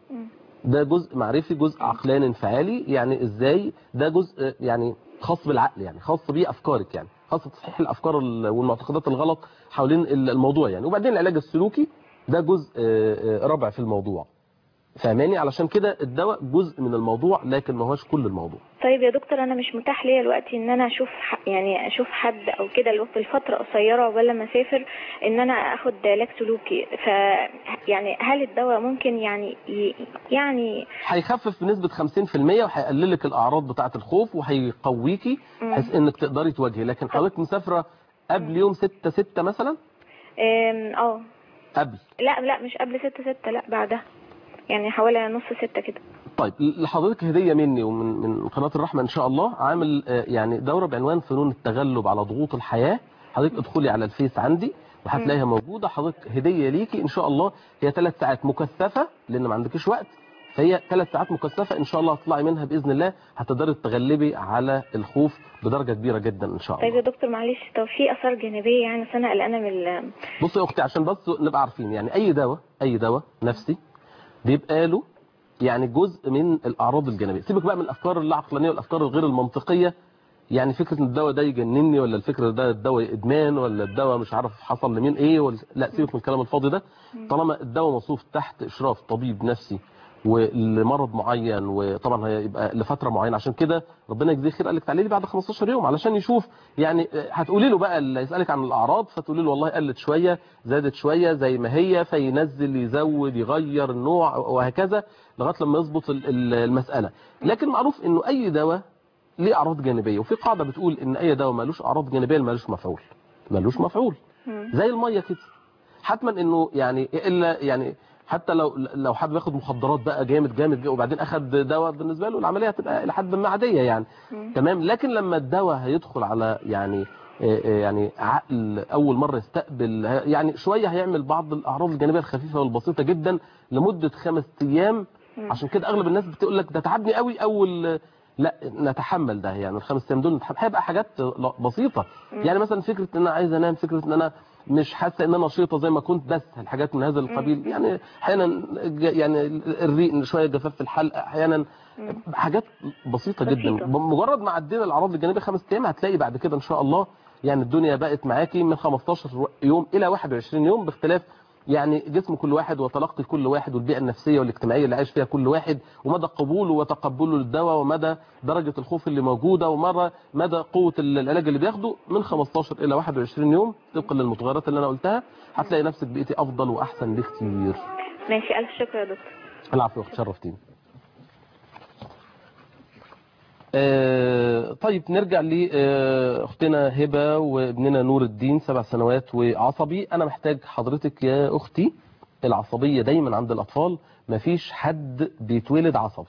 ده جزء معرفي جزء عقلاني انفعالي يعني ازاي ده جزء آه، يعني خاص بالعقل يعني خاص بافكارك يعني خاص بتصحيح الافكار ال- والمعتقدات الغلط حوالين ال- الموضوع يعني وبعدين العلاج السلوكي ده جزء آه، آه، رابع في الموضوع فاهماني علشان كده الدواء جزء من الموضوع لكن ما هوش كل الموضوع طيب يا دكتور انا مش متاح ليا دلوقتي ان انا اشوف ح- يعني اشوف حد او كده اللي هو في الفتره قصيره عقبال لما اسافر ان انا اخد علاج سلوكي ف يعني هل الدواء ممكن يعني ي- يعني هيخفف بنسبة 50% وهيقلل لك الأعراض بتاعة الخوف وهيقويكي بحيث إنك تقدري تواجهي لكن حضرتك مسافرة قبل يوم 6 6 مثلا أم، اه قبل لا لا مش قبل ستة ستة لا بعدها يعني حوالي نص ستة كده طيب لحضرتك هدية مني ومن من قناة الرحمة إن شاء الله عامل آه، يعني دورة بعنوان فنون التغلب على ضغوط الحياة حضرتك ادخلي على الفيس عندي وهتلاقيها موجودة حضرتك هدية ليكي إن شاء الله هي ثلاث ساعات مكثفة لأن ما عندكش وقت فهي ثلاث ساعات مكثفة إن شاء الله هتطلعي منها بإذن الله هتقدري تتغلبي على الخوف بدرجة كبيرة جدا إن شاء طيب الله يا دكتور معلش طب في اثار جانبيه يعني أصل انا قلقانه من ال- بصي يا اختي عشان بس نبقى عارفين يعني اي دواء اي دواء نفسي بيبقى له يعني جزء من الاعراض الجانبيه سيبك بقى من الافكار العقلانيه والافكار الغير المنطقيه يعني فكره ان الدواء ده يجنني ولا الفكره ده الدواء ادمان ولا الدواء مش عارف حصل لمين ايه ولا لا سيبك من الكلام الفاضي ده طالما الدواء موصوف تحت اشراف طبيب نفسي ولمرض معين وطبعا هيبقى لفتره معينه عشان كده ربنا يجزيه خير قال لك تعالي لي بعد 15 يوم علشان يشوف يعني هتقولي له بقى اللي يسالك عن الاعراض فتقولي له والله قلت شويه زادت شويه زي ما هي فينزل يزود يغير النوع وهكذا لغايه لما يظبط ال- ال- المساله لكن معروف انه اي دواء ليه اعراض جانبيه وفي قاعده بتقول ان اي دواء ملوش اعراض جانبيه ملوش مفعول ملوش مفعول زي الميه كده حتما انه يعني الا يعني حتى لو لو حد بياخد مخدرات بقى جامد جامد جامد وبعدين اخد دواء بالنسبه له العمليه هتبقى الى حد ما عاديه يعني تمام لكن لما الدواء هيدخل على يعني آه، آه، يعني عقل اول مره يستقبل ه- يعني شويه هيعمل بعض الاعراض الجانبيه الخفيفه والبسيطه جدا لمده خمس ايام عشان كده اغلب الناس بتقول لك ده تعبني قوي اول لا نتحمل ده يعني الخمس ايام دول نتحمل هيبقى حاجات ل- بسيطه يعني مثلا فكره ان انا عايز انام فكره ان انا مش حاسه ان انا نشيطه زي ما كنت بس الحاجات من هذا القبيل يعني احيانا ج- يعني الريق شويه جفاف في الحلق احيانا حاجات بسيطه جدا بسيطة. بمجرد ما عدينا الاعراض الجانبيه خمس ايام هتلاقي بعد كده ان شاء الله يعني الدنيا بقت معاكي من 15 يوم الى 21 يوم باختلاف يعني جسم كل واحد وتلقي كل واحد والبيئه النفسيه والاجتماعيه اللي عايش فيها كل واحد ومدى قبوله وتقبله للدواء ومدى درجه الخوف اللي موجوده ومره مدى قوه العلاج اللي بياخده من 15 الى 21 يوم طبقا للمتغيرات اللي انا قلتها هتلاقي نفسك بقيتي افضل واحسن بكتير ماشي الف شكر يا دكتور العفو يا اخت شرفتيني آه، طيب نرجع لاختنا هبه وابننا نور الدين سبع سنوات وعصبي انا محتاج حضرتك يا اختي العصبيه دايما عند الاطفال مفيش حد بيتولد عصبي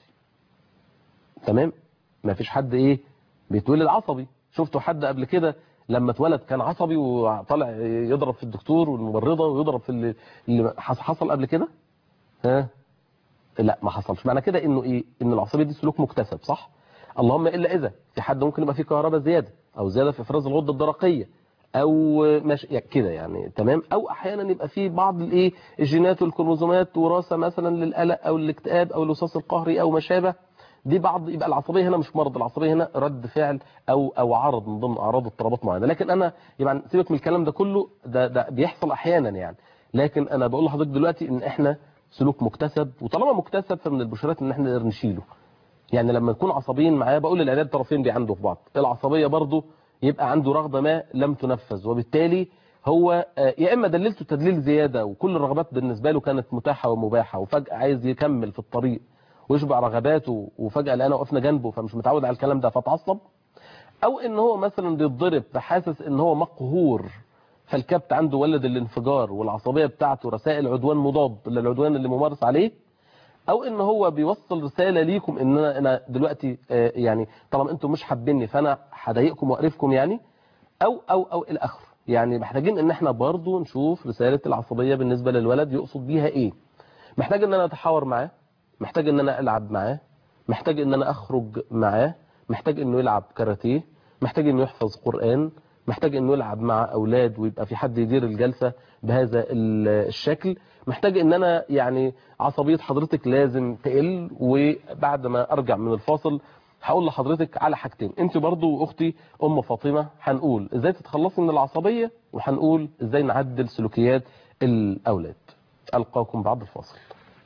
تمام مفيش حد ايه بيتولد عصبي شفتوا حد قبل كده لما اتولد كان عصبي وطلع يضرب في الدكتور والممرضه ويضرب في اللي, اللي حص- حصل قبل كده ها لا ما حصلش معنى كده انه ايه ان العصبيه دي سلوك مكتسب صح اللهم الا اذا في حد ممكن يبقى فيه كهرباء زياده او زياده في افراز الغده الدرقيه او مش يعني كده يعني تمام او احيانا يبقى في بعض الايه الجينات والكروموزومات وراثه مثلا للقلق او الاكتئاب او الوسواس القهري او ما شابه دي بعض يبقى العصبيه هنا مش مرض العصبيه هنا رد فعل او او عرض من ضمن اعراض اضطرابات معينه لكن انا يعني سيبك من الكلام ده كله ده ده بيحصل احيانا يعني لكن انا بقول لحضرتك دلوقتي ان احنا سلوك مكتسب وطالما مكتسب فمن البشرات ان احنا نقدر نشيله يعني لما نكون عصبيين معاه بقول العيال طرفين بيعندوا في بعض العصبيه برضه يبقى عنده رغبه ما لم تنفذ وبالتالي هو آه، يا اما دللته تدليل زياده وكل الرغبات بالنسبه له كانت متاحه ومباحه وفجاه عايز يكمل في الطريق ويشبع رغباته وفجاه لقينا وقفنا جنبه فمش متعود على الكلام ده فتعصب او ان هو مثلا بيتضرب فحاسس ان هو مقهور فالكبت عنده ولد الانفجار والعصبيه بتاعته رسائل عدوان مضاد للعدوان اللي ممارس عليه او ان هو بيوصل رساله ليكم ان انا انا دلوقتي آه، يعني طالما انتم مش حابيني فانا هضايقكم واقرفكم يعني او او او الى اخره يعني محتاجين ان احنا برضو نشوف رساله العصبيه بالنسبه للولد يقصد بيها ايه محتاج ان انا اتحاور معاه محتاج ان انا العب معاه محتاج ان انا اخرج معاه محتاج انه يلعب كاراتيه محتاج انه يحفظ قرآن محتاج انه يلعب مع اولاد ويبقى في حد يدير الجلسة بهذا ال- الشكل محتاج ان انا يعني عصبية حضرتك لازم تقل وبعد ما ارجع من الفاصل هقول لحضرتك على حاجتين انت برضو واختي ام فاطمة هنقول ازاي تتخلصي من العصبية وهنقول ازاي نعدل سلوكيات الاولاد القاكم بعد الفاصل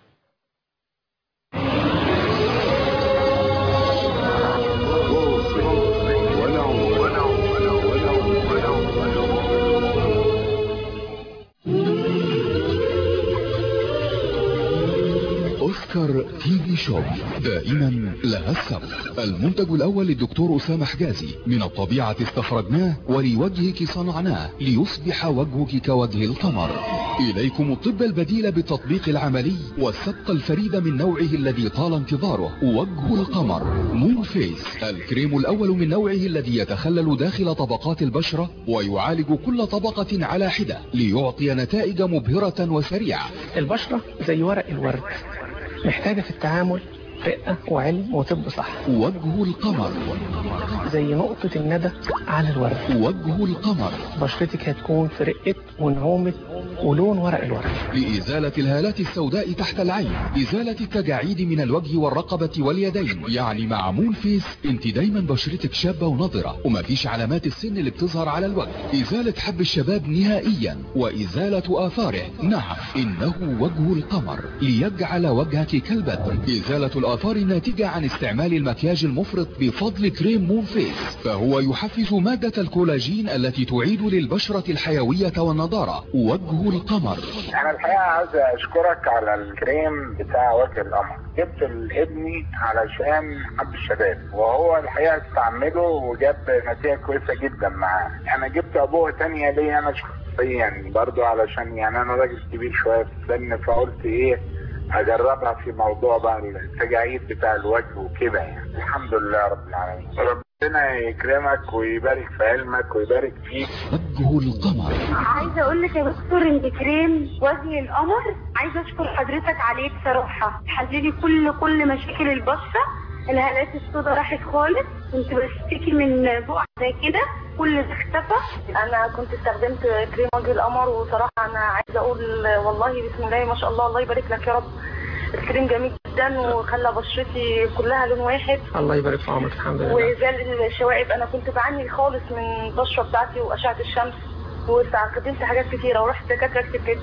اوسكار تي في شوب دائما لها السبق المنتج الاول للدكتور اسامه حجازي من الطبيعه استخرجناه ولوجهك صنعناه ليصبح وجهك كوجه القمر اليكم الطب البديل بالتطبيق العملي والسبق الفريد من نوعه الذي طال انتظاره وجه القمر مون فيس الكريم الاول من نوعه الذي يتخلل داخل طبقات البشره ويعالج كل طبقه على حده ليعطي نتائج مبهره وسريعه البشرة زي ورق الورد محتاجة في التعامل رقة وعلم وطب صح وجه القمر زي نقطة الندى على الورد وجه القمر بشرتك هتكون في رقة ونعومة ولون ورق الورد لإزالة الهالات السوداء تحت العين إزالة التجاعيد من الوجه والرقبة واليدين يعني مع مون فيس انت دايما بشرتك شابة ونضرة ومفيش علامات السن اللي بتظهر على الوجه إزالة حب الشباب نهائيا وإزالة آثاره نعم إنه وجه القمر ليجعل وجهك كالبدر إزالة الآثار الناتجة عن استعمال المكياج المفرط بفضل كريم مون فيس فهو يحفز مادة الكولاجين التي تعيد للبشرة الحيوية والنضارة وجه القمر انا الحقيقه عايز اشكرك على الكريم بتاع وجه القمر جبت لابني علشان حب الشباب وهو الحقيقه استعمله وجاب نتيجه كويسه جدا معاه انا جبت ابوه تانية ليا انا شخصيا برضو علشان يعني انا راجل كبير شويه في السن فقلت ايه اجربها في موضوع بقى التجاعيد بتاع الوجه وكده يعني الحمد لله رب العالمين ربنا يكرمك ويبارك في علمك ويبارك فيك وجه القمر عايزه اقول لك يا دكتور ان كريم وجه القمر عايزه اشكر حضرتك عليه بصراحه حللي كل كل مشاكل البشره الهالات السوداء راحت خالص كنت بشتكي من بقع زي كده كل ده اختفى انا كنت استخدمت كريم وجه القمر وصراحه انا عايزه اقول والله بسم الله ما شاء الله الله يبارك لك يا رب الكريم جميل جدا وخلى بشرتي كلها لون واحد الله يبارك في عمرك الحمد لله وزال الشوائب انا كنت بعاني خالص من البشره بتاعتي واشعه الشمس واستخدمت حاجات كتيره ورحت دكاتره كتير جدا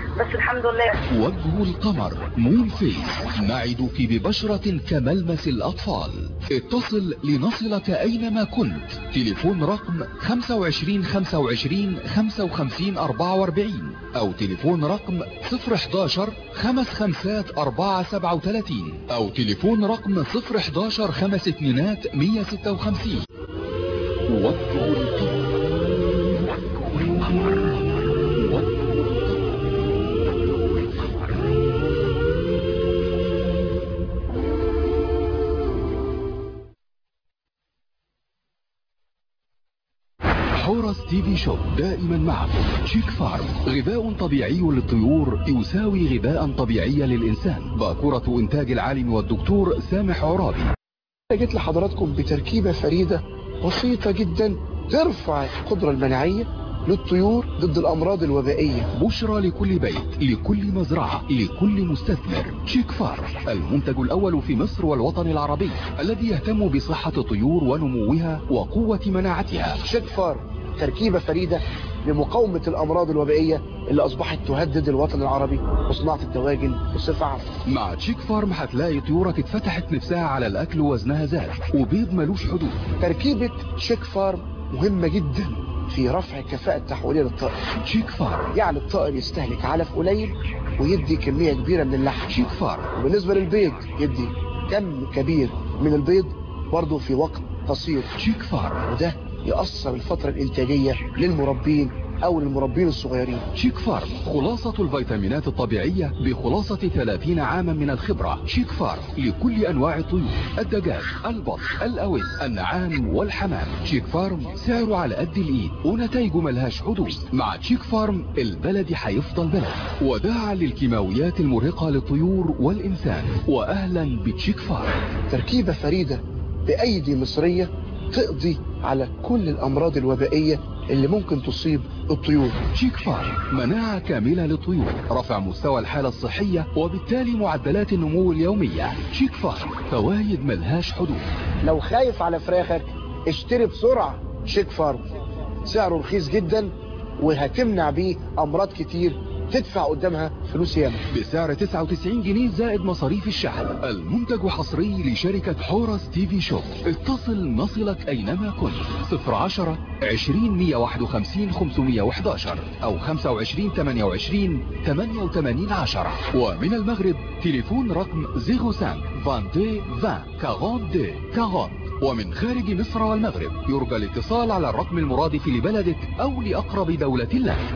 بس الحمد لله وجه القمر مون فيس نعدك ببشرة كملمس الأطفال اتصل لنصلك أينما كنت تليفون رقم 25 25 55 44 أو تليفون رقم 011 خمس خمسات 437 أو تليفون رقم 011 خمس اتنينات 156 وجه القمر حورس تي في شوب دائما معكم شيك فارم غذاء طبيعي للطيور يساوي غذاء طبيعي للإنسان باكورة إنتاج العالم والدكتور سامح عرابي جيت لحضراتكم بتركيبة فريدة بسيطة جدا ترفع القدرة المناعية للطيور ضد الأمراض الوبائية بشرى لكل بيت لكل مزرعة لكل مستثمر شيك فارم المنتج الأول في مصر والوطن العربي الذي يهتم بصحة الطيور ونموها وقوة مناعتها شيك فارم تركيبة فريدة لمقاومة الأمراض الوبائية اللي أصبحت تهدد الوطن العربي وصناعة الدواجن بصفة عامة مع تشيك فارم هتلاقي طيورك اتفتحت نفسها على الأكل ووزنها زاد وبيض ملوش حدود تركيبة شيك فارم مهمة جدا في رفع الكفاءة التحويلية للطائر شيك فارم يعني الطائر يستهلك علف قليل ويدي كمية كبيرة من اللحم شيك فارم وبالنسبة للبيض يدي كم كبير من البيض برضه في وقت قصير شيك فارم وده يأثر الفترة الإنتاجية للمربين أو للمربين الصغيرين شيك فارم خلاصة الفيتامينات الطبيعية بخلاصة 30 عاما من الخبرة شيك فارم لكل أنواع الطيور الدجاج البط الأوز النعام والحمام شيك فارم سعره على قد الإيد ونتائجه ملهاش حدود مع شيك فارم البلد هيفضل بلد وداعا للكيماويات المرهقة للطيور والإنسان وأهلا بتشيك فارم تركيبة فريدة بأيدي مصرية تقضي على كل الأمراض الوبائية اللي ممكن تصيب الطيور شيك فارم مناعة كاملة للطيور رفع مستوى الحالة الصحية وبالتالي معدلات النمو اليومية شيك فارم فوايد ملهاش حدود لو خايف على فراخك اشتري بسرعة شيك فارم سعره رخيص جدا وهتمنع بيه أمراض كتير تدفع قدامها فلوس ياما بسعر 99 جنيه زائد مصاريف الشحن المنتج حصري لشركة حورس تي في شوب اتصل نصلك اينما كنت 010 20 151 511 او 25 28 88 10 ومن المغرب تليفون رقم 05 22 20 42 40 ومن خارج مصر والمغرب يرجى الاتصال على الرقم المرادف لبلدك او لاقرب دولة لك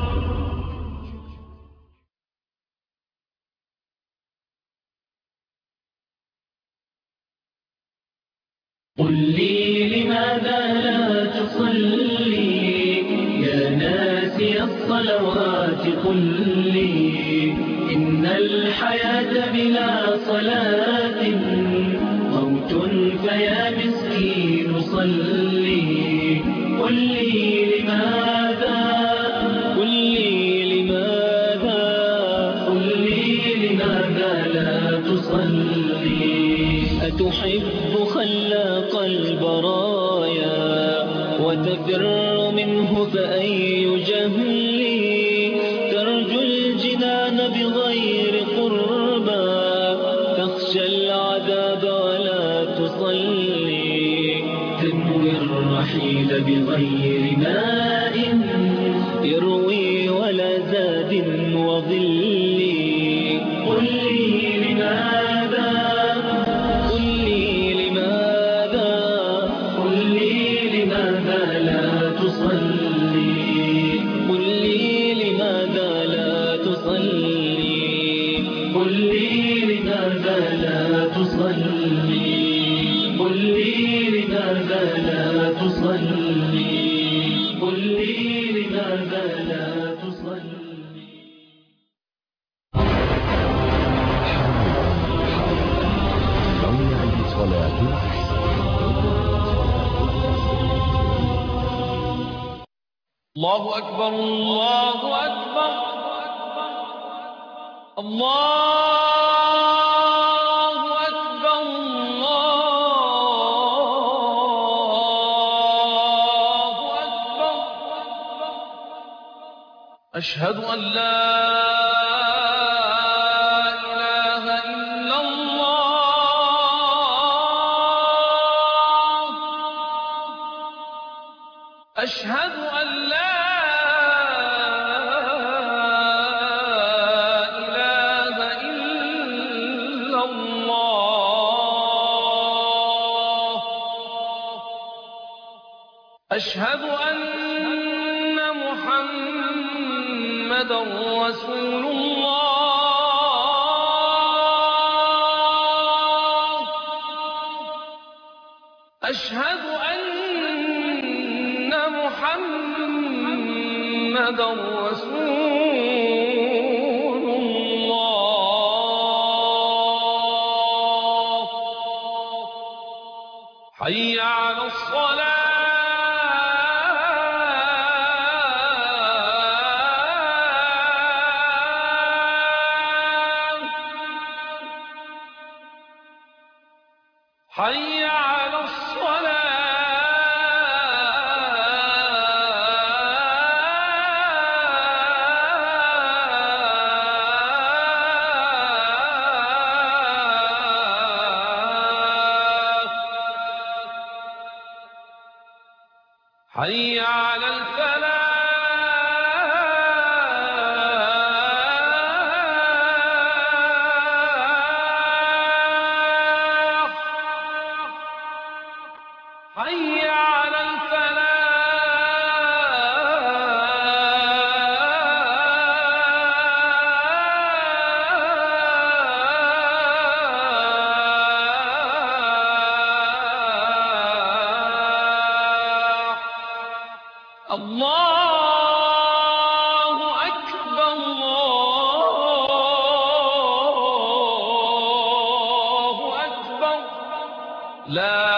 قل لي لماذا لا تصلي يا ناسي الصلوات قل لي إن الحياة بلا صلاة موت فيا مسكين صلي قل لي لماذا قل لي لماذا قل لي لماذا لا تصلي أتحب خلاق البرايا وتفر منه فأي جهل ترجو الجنان بغير قربى تخشى العذاب ولا تصلي تنوي الرحيل بغير ماء يروي ولا زاد وظل قل لي لماذا قل لي لماذا قل لي لماذا لا تصلي قل لي لماذا لا تصلي قل لي لماذا لا تصلي قل لي لماذا لا تصلي قل لي لماذا لا تصلي موعد صلاة العصر الله أكبر الله أكبر الله أكبر الله أكبر أشهد أن لا إله إلا الله أشهد أن لا إله إلا الله أشهد أن محمدا رسول الله أشهد أن محمدا رسول الله حي على الصلاة حي على الصلاة حي على الفلاح حي على الفلاح الله أكبر الله أكبر لا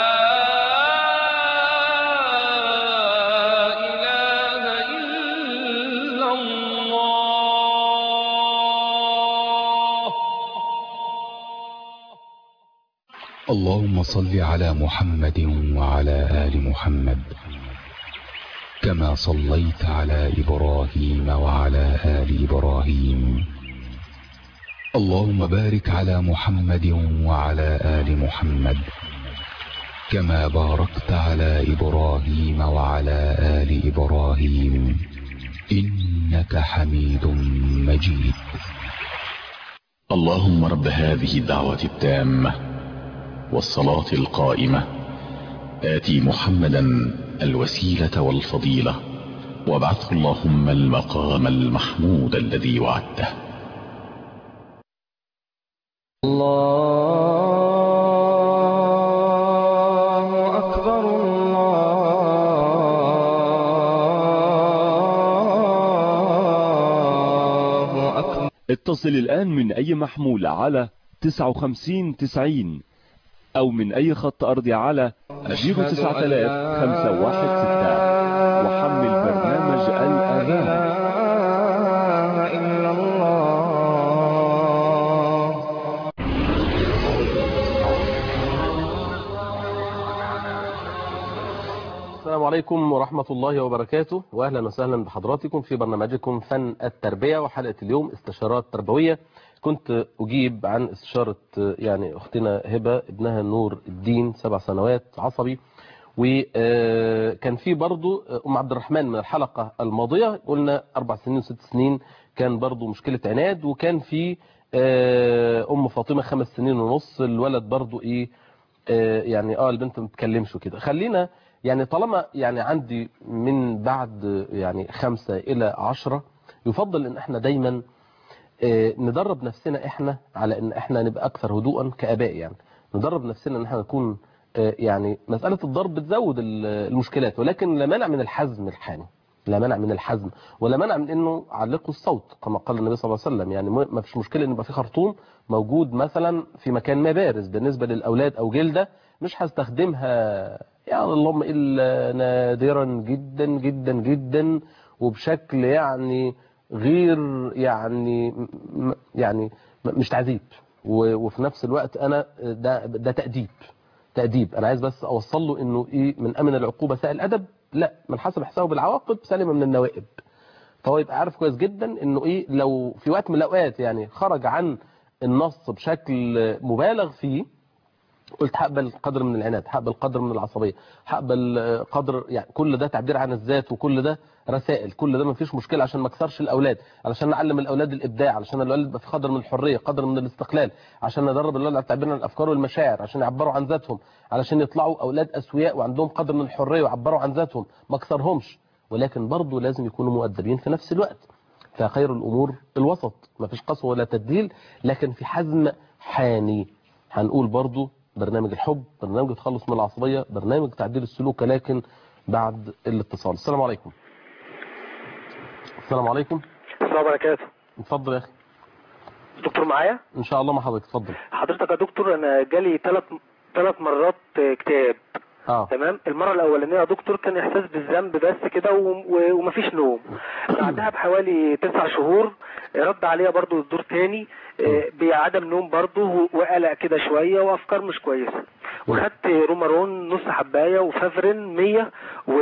إله إلا الله اللهم صل على محمد وعلى آل محمد كما صليت على إبراهيم وعلى آل إبراهيم اللهم بارك على محمد وعلى آل محمد كما باركت على إبراهيم وعلى آل إبراهيم إنك حميد مجيد اللهم رب هذه الدعوة التامة والصلاة القائمة آتي محمدا الوسيلة والفضيلة وابعثه اللهم المقام المحمود الذي وعدته الله أكبر الله أكبر اتصل الآن من أي محمول على 59 90 أو من أي خط أرضي على 09000 516 وحمل برنامج الأذان إلا الله السلام عليكم ورحمة الله وبركاته وأهلا وسهلا بحضراتكم في برنامجكم فن التربية وحلقة اليوم استشارات تربوية كنت أجيب عن استشارة يعني أختنا هبة ابنها نور الدين سبع سنوات عصبي وكان في برضو أم عبد الرحمن من الحلقة الماضية قلنا أربع سنين وست سنين كان برضو مشكلة عناد وكان في أم فاطمة خمس سنين ونص الولد برضو إيه يعني اه البنت ما بتتكلمش وكده خلينا يعني طالما يعني عندي من بعد يعني خمسة إلى عشرة يفضل ان احنا دايما ندرب نفسنا احنا على ان احنا نبقى اكثر هدوءا كاباء يعني ندرب نفسنا ان احنا نكون يعني مسألة الضرب بتزود المشكلات ولكن لا مانع من الحزم الحاني لا مانع من الحزم ولا مانع من انه علقوا الصوت كما قال النبي صلى الله عليه وسلم يعني ما فيش مشكله ان يبقى في خرطوم موجود مثلا في مكان ما بارز بالنسبه للاولاد او جلده مش هستخدمها يعني اللهم الا نادرا جدا جدا جدا وبشكل يعني غير يعني يعني مش تعذيب وفي نفس الوقت انا ده ده تاديب تاديب انا عايز بس اوصل له انه ايه من امن العقوبه ساء الادب لا من حسب حسابه بالعواقب سلم من النوائب فهو يبقى عارف كويس جدا انه ايه لو في وقت من الاوقات يعني خرج عن النص بشكل مبالغ فيه قلت هقبل قدر من العناد هقبل قدر من العصبيه هقبل قدر يعني كل ده تعبير عن الذات وكل ده رسائل كل ده ما فيش مشكله عشان ما اكسرش الاولاد علشان نعلم الاولاد الابداع علشان الاولاد يبقى في قدر من الحريه قدر من الاستقلال عشان ندرب الاولاد على التعبير عن الافكار والمشاعر عشان يعبروا عن ذاتهم علشان يطلعوا اولاد اسوياء وعندهم قدر من الحريه ويعبروا عن ذاتهم ما اكسرهمش ولكن برضه لازم يكونوا مؤدبين في نفس الوقت فخير الامور الوسط ما فيش قسوه ولا تدليل لكن في حزم حاني هنقول برضه برنامج الحب برنامج التخلص من العصبيه برنامج تعديل السلوك لكن بعد الاتصال السلام عليكم السلام عليكم السلام عليكم وبركاته اتفضل يا اخي دكتور معايا ان شاء الله مع حضرتك اتفضل حضرتك يا دكتور انا جالي ثلاث ثلاث مرات اكتئاب اه تمام المره الاولانيه يا دكتور كان احساس بالذنب بس كده و- و- ومفيش نوم بعدها بحوالي تسع شهور رد عليا برضو الدور تاني آه، بعدم نوم برضو وقلق كده شويه وافكار مش كويسه وخدت رومارون نص حبايه وفافرين 100 و...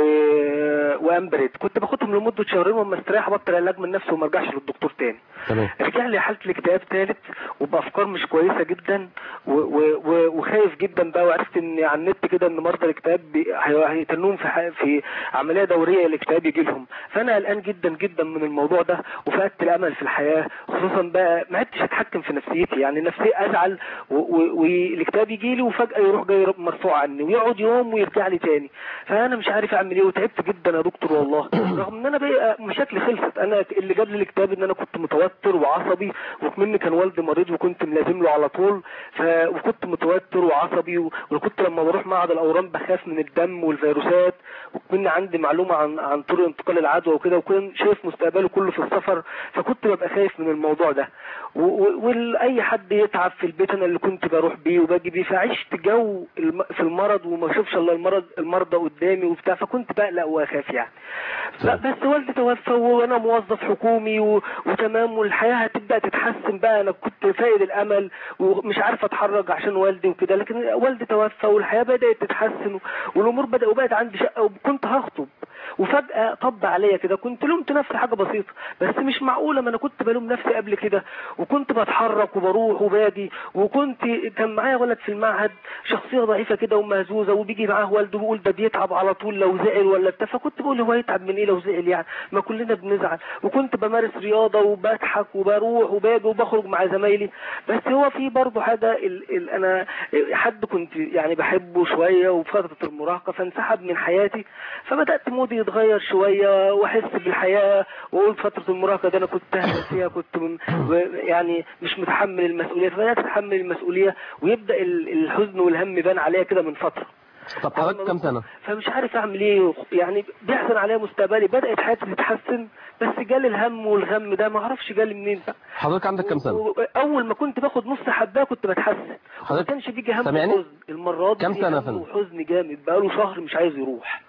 وامبريد كنت باخدهم لمده شهرين واما استريح ابطل علاج من نفسي وما ارجعش للدكتور تاني تمام رجع لي حاله الاكتئاب ثالث وبافكار مش كويسه جدا و و و وخايف جدا بقى وعرفت ان على النت كده ان مرضى الاكتئاب بي- هي- هيتنوهم في ح- في عمليه دوريه الاكتئاب يجي لهم فانا قلقان جدا جدا من الموضوع ده وفقدت الامل في الحياه خصوصا بقى ما عدتش اتحكم في نفسيتي يعني نفسي ازعل و- و- والاكتئاب يجي لي وفجاه يروح جاي مرفوع عني ويقعد يوم ويرجع لي تاني فانا مش عارف اعمل ايه وتعبت جدا يا دكتور والله رغم ان انا بقى مشاكلي خلصت انا اللي جاب لي الاكتئاب ان انا كنت متوتر وعصبي وكمان كان والدي مريض وكنت ملازم له على طول ف... وكنت متوتر وعصبي و... وكنت لما بروح معهد الاورام بخاف من الدم والفيروسات وكمان عندي معلومه عن عن طرق انتقال العدوى وكده وكان شايف مستقبله كله في السفر فكنت ببقى خايف من الموضوع ده و... و... واي حد يتعب في البيت انا اللي كنت بروح بيه وباجي بيه فعشت جو الم... في المرض وما اشوفش الا المرض المرضى قدامي وبتاع فكنت بقلق واخاف يعني لا بس والدي توفى وانا موظف حكومي و... وتمام والحياه هتبدا تتحسن بقى انا كنت فاقد الامل ومش عارف اتحرك عشان والدي وكده لكن والدي توفى والحياه بدات تتحسن والامور بدأ وبقت عندي شقه وكنت هخطب وفجاه طب عليا كده كنت لومت نفسي حاجه بسيطه بس مش معقوله ما انا كنت بلوم نفسي قبل كده وكنت بتحرك وبروح وباجي وكنت كان معايا ولد في المعهد شخصيه ضعيفه كده ومهزوزه وبيجي معاه والده بيقول ده بيتعب على طول لو زعل ولا بتاع فكنت بقول هو يتعب من ايه لو زعل يعني ما كلنا بنزعل وكنت بمارس رياضه وبضحك وبروح وباجي وبخرج مع زمايلي بس هو في برضه حاجه ال ال انا حد كنت يعني بحبه شويه وفي فتره المراهقه فانسحب من حياتي فبدات مودي يتغير شويه واحس بالحياه واقول فتره المراهقه ده انا كنت اهمل فيها كنت من يعني مش متحمل المسؤوليه فبدات اتحمل المسؤوليه ويبدا ال- الحزن والهم يبان عليا كده من فتره طب حضرتك كام سنه فمش عارف اعمل ايه يعني بيحزن عليا مستقبلي بدات حياتي تتحسن بس جالي الهم والغم ده ما اعرفش جالي منين بقى حضرتك عندك كام سنه و- اول ما كنت باخد نص حبايه كنت بتحسن وما حضرتك كانش بيجي هم سامعني؟ وحزن المره دي كام في سنة يا هم فندم؟ وحزن جامد بقاله شهر مش عايز يروح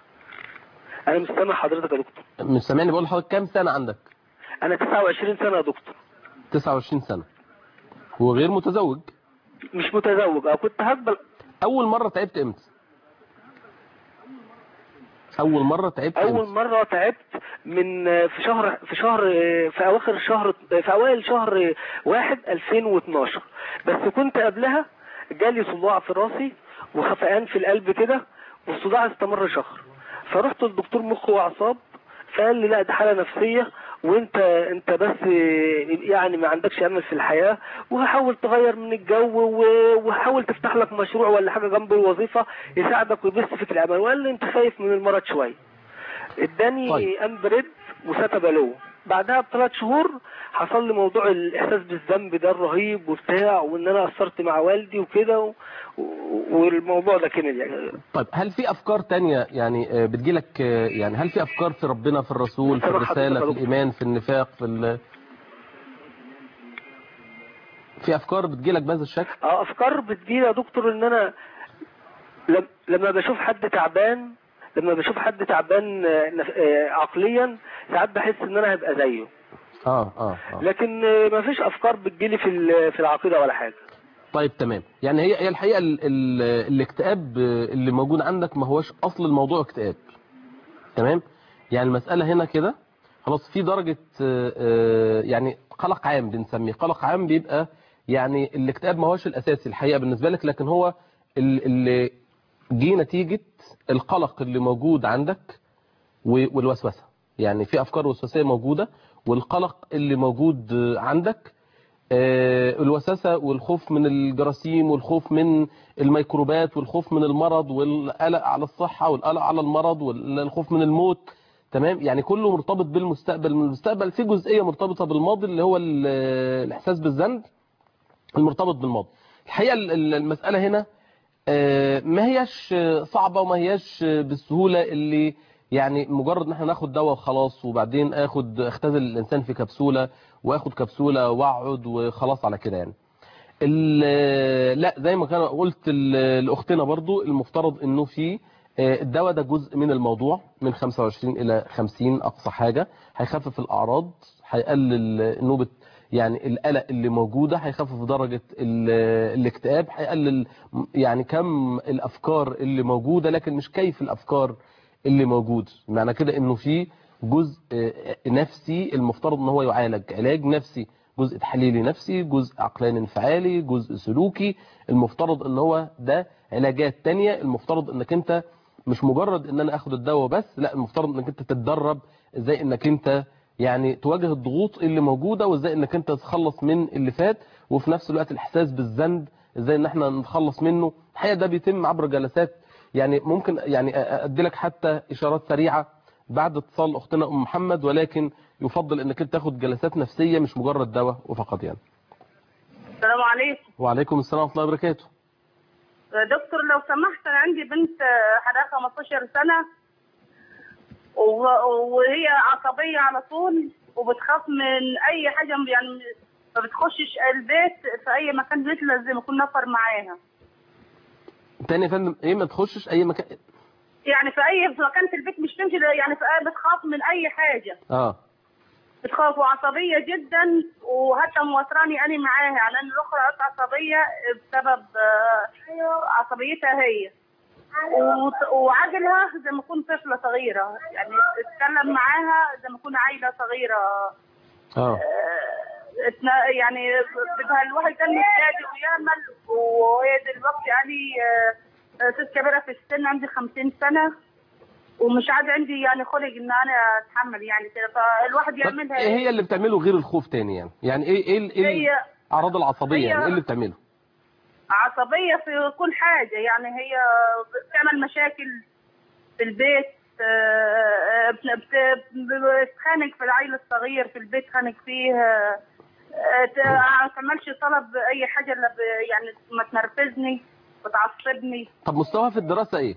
انا مش سامع حضرتك يا دكتور مش سامعني بقول لحضرتك كام سنه عندك انا 29 سنه يا دكتور 29 سنه وغير متزوج مش متزوج او كنت هقبل اول مره تعبت امتى اول مره تعبت اول امتى مره تعبت من في شهر في شهر في اواخر شهر في اوائل شهر واحد 2012 بس كنت قبلها جالي صداع في راسي وخفقان في القلب كده والصداع استمر شهر فرحت للدكتور مخ واعصاب فقال لي لا دي حاله نفسيه وانت انت بس يعني ما عندكش امل في الحياه وحاول تغير من الجو و- وحاول تفتح لك مشروع ولا حاجه جنب الوظيفه يساعدك ويبث فيك الامل وقال لي انت خايف من المرض شويه اداني طيب. امبريد وستابالو بعدها بثلاث شهور حصل لي موضوع الاحساس بالذنب ده الرهيب وبتاع وان انا قصرت مع والدي وكده و... و- والموضوع ده كمل يعني طيب هل في افكار تانية يعني آه، بتجيلك آه، يعني هل في افكار في ربنا في الرسول في سامع الرساله حضرتك في يا الايمان في النفاق في ال... في افكار بتجيلك بهذا الشكل اه افكار بتجيلي يا دكتور ان انا لم- لما بشوف حد تعبان لما بشوف حد تعبان آه، نف- آه، عقليا ساعات بحس ان انا هبقى زيه اه اه اه لكن آه، ما فيش افكار بتجيلي في ال- في العقيده ولا حاجه طيب تمام يعني هي هي الحقيقه ال ال الاكتئاب آه، اللي موجود عندك ما هوش اصل الموضوع اكتئاب تمام يعني المساله هنا كده خلاص في درجة آه، آه، يعني قلق عام بنسميه قلق عام بيبقى يعني الاكتئاب ما هوش الأساسي الحقيقة بالنسبة لك لكن هو ال- اللي جه نتيجة القلق اللي موجود عندك و- والوسوسة يعني في أفكار وسواسية موجودة والقلق اللي موجود آه، عندك آه، الوسوسة والخوف من الجراثيم والخوف من الميكروبات والخوف من المرض والقلق على الصحة والقلق على المرض والخوف من الموت تمام يعني كله مرتبط بالمستقبل من المستقبل في جزئية مرتبطة بالماضي اللي هو ال- الإحساس بالذنب المرتبط بالماضي الحقيقة ال- ال- المسألة هنا آه، ما هياش آه، صعبة وما هياش آه، بالسهولة اللي يعني مجرد ان احنا ناخد دواء وخلاص وبعدين اخد اختزل الانسان في كبسولة واخد كبسولة واقعد وخلاص على كده يعني ال- لا زي ما كان قلت ال- لاختنا برضو المفترض انه في آه، الدواء ده جزء من الموضوع من 25 الى 50 اقصى حاجة هيخفف الاعراض هيقلل نوبة يعني القلق اللي موجودة هيخفف درجة ال- الاكتئاب هيقلل يعني كم الافكار اللي موجودة لكن مش كيف الافكار اللي موجود معنى كده انه في جزء آه، نفسي المفترض ان هو يعالج علاج نفسي جزء تحليلي نفسي جزء عقلاني انفعالي جزء سلوكي المفترض ان هو ده علاجات تانية المفترض انك انت مش مجرد ان انا اخد الدواء بس لا المفترض انك انت تتدرب ازاي انك انت يعني تواجه الضغوط اللي موجودة وازاي انك انت تتخلص من اللي فات وفي نفس الوقت الاحساس بالذنب ازاي ان احنا نتخلص منه الحقيقة ده بيتم عبر جلسات يعني ممكن يعني ادي لك حتى اشارات سريعة بعد اتصال اختنا ام محمد ولكن يفضل انك انت تاخد جلسات نفسية مش مجرد دواء وفقط يعني السلام عليكم وعليكم السلام ورحمة الله وبركاته دكتور لو سمحت انا عندي بنت حدها 15 سنه و- وهي عصبيه على طول وبتخاف من اي حاجه يعني ما بتخشش البيت في اي مكان بيت لازم يكون نفر معاها تاني يا فندم ايه ما تخشش اي مكان يعني في اي مكان في البيت مش تمشي يعني في أي بتخاف من اي حاجه اه بتخاف وعصبيه جدا وحتى موتراني انا معاها يعني انا الاخرى عصبيه بسبب آه، عصبيتها هي وت- وعقلها زي ما تكون طفله صغيره يعني تتكلم معاها زي ما تكون عيله صغيره اه اتنا- يعني بدها الواحد كان يجتهد ويعمل وهي دلوقتي يعني آه، ست كبيره في السن عندي 50 سنه ومش عاد عندي يعني خلق ان انا اتحمل يعني كده فالواحد طب يعملها ايه هي اللي بتعمله غير الخوف تاني يعني يعني ايه ايه ال- ايه هي الاعراض العصبية هي- يعني ايه اللي بتعمله عصبية في كل حاجة يعني هي بتعمل مشاكل في البيت آه، آه، بت- بت- بتخانق في العيل الصغير في البيت خانق فيه آه، آه، ت- ما تعملش طلب أي حاجة إلا ب- يعني ما تنرفزني بتعصبني طب مستواها في الدراسة ايه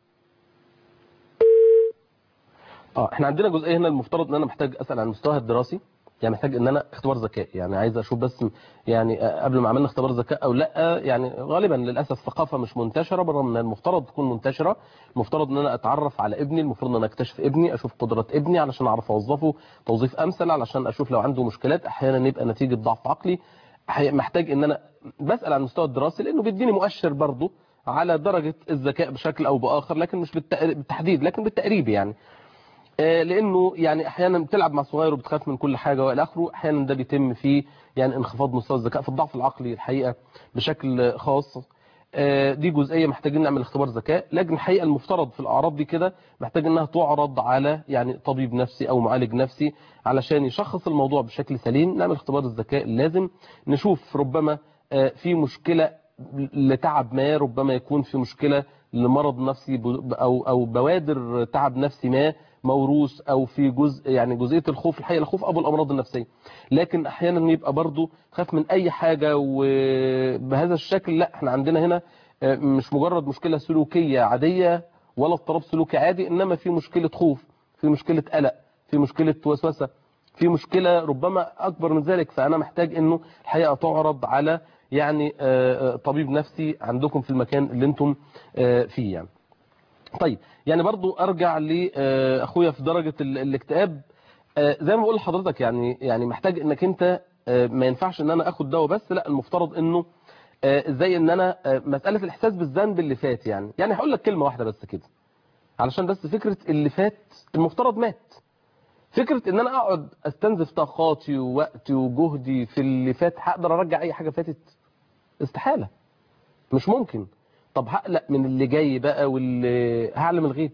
اه احنا عندنا جزئيه هنا المفترض ان انا محتاج اسال عن مستواها الدراسي يعني محتاج ان انا اختبار ذكاء يعني عايز اشوف بس يعني آه، قبل ما اعمل لي اختبار ذكاء او لا يعني غالبا للاسف ثقافه مش منتشره برغم ان المفترض تكون منتشره المفترض ان انا اتعرف على ابني المفروض ان انا اكتشف ابني اشوف قدرات ابني علشان اعرف اوظفه توظيف امثل علشان اشوف لو عنده مشكلات احيانا يبقى نتيجه ضعف عقلي أحي- محتاج ان انا بسال عن المستوى الدراسي لانه بيديني مؤشر برضه على درجه الذكاء بشكل او باخر لكن مش بالتق- بالتحديد لكن بالتقريب يعني آه، لانه يعني احيانا بتلعب مع صغير وبتخاف من كل حاجه والى اخره احيانا ده بيتم في يعني انخفاض مستوى الذكاء في الضعف العقلي الحقيقه بشكل خاص آه، دي جزئيه محتاجين نعمل اختبار ذكاء لكن الحقيقه المفترض في الاعراض دي كده محتاج انها تعرض على يعني طبيب نفسي او معالج نفسي علشان يشخص الموضوع بشكل سليم نعمل اختبار الذكاء اللازم نشوف ربما آه، في مشكله لتعب ما ربما يكون في مشكله لمرض نفسي ب- او او بوادر تعب نفسي ما موروث او في جزء يعني جزئيه الخوف الحقيقه الخوف ابو الامراض النفسيه لكن احيانا يبقى برضه خاف من اي حاجه وبهذا الشكل لا احنا عندنا هنا آه، مش مجرد مشكله سلوكيه عاديه ولا اضطراب سلوكي عادي انما في مشكله خوف في مشكله قلق في مشكله وسوسه في مشكله ربما اكبر من ذلك فانا محتاج انه الحقيقه تعرض على يعني آه، آه، طبيب نفسي عندكم في المكان اللي انتم آه، فيه يعني طيب يعني برضو ارجع لاخويا في درجة ال- الاكتئاب آه، زي ما بقول لحضرتك يعني يعني محتاج انك انت آه، ما ينفعش ان انا اخد دواء بس لا المفترض انه آه، زي ان انا آه، مسألة الاحساس بالذنب اللي فات يعني يعني هقول لك كلمة واحدة بس كده علشان بس فكرة اللي فات المفترض مات فكره ان انا اقعد استنزف طاقاتي ووقتي وجهدي في اللي فات هقدر ارجع اي حاجه فاتت استحاله مش ممكن طب هقلق من اللي جاي بقى واللي هعلم الغيب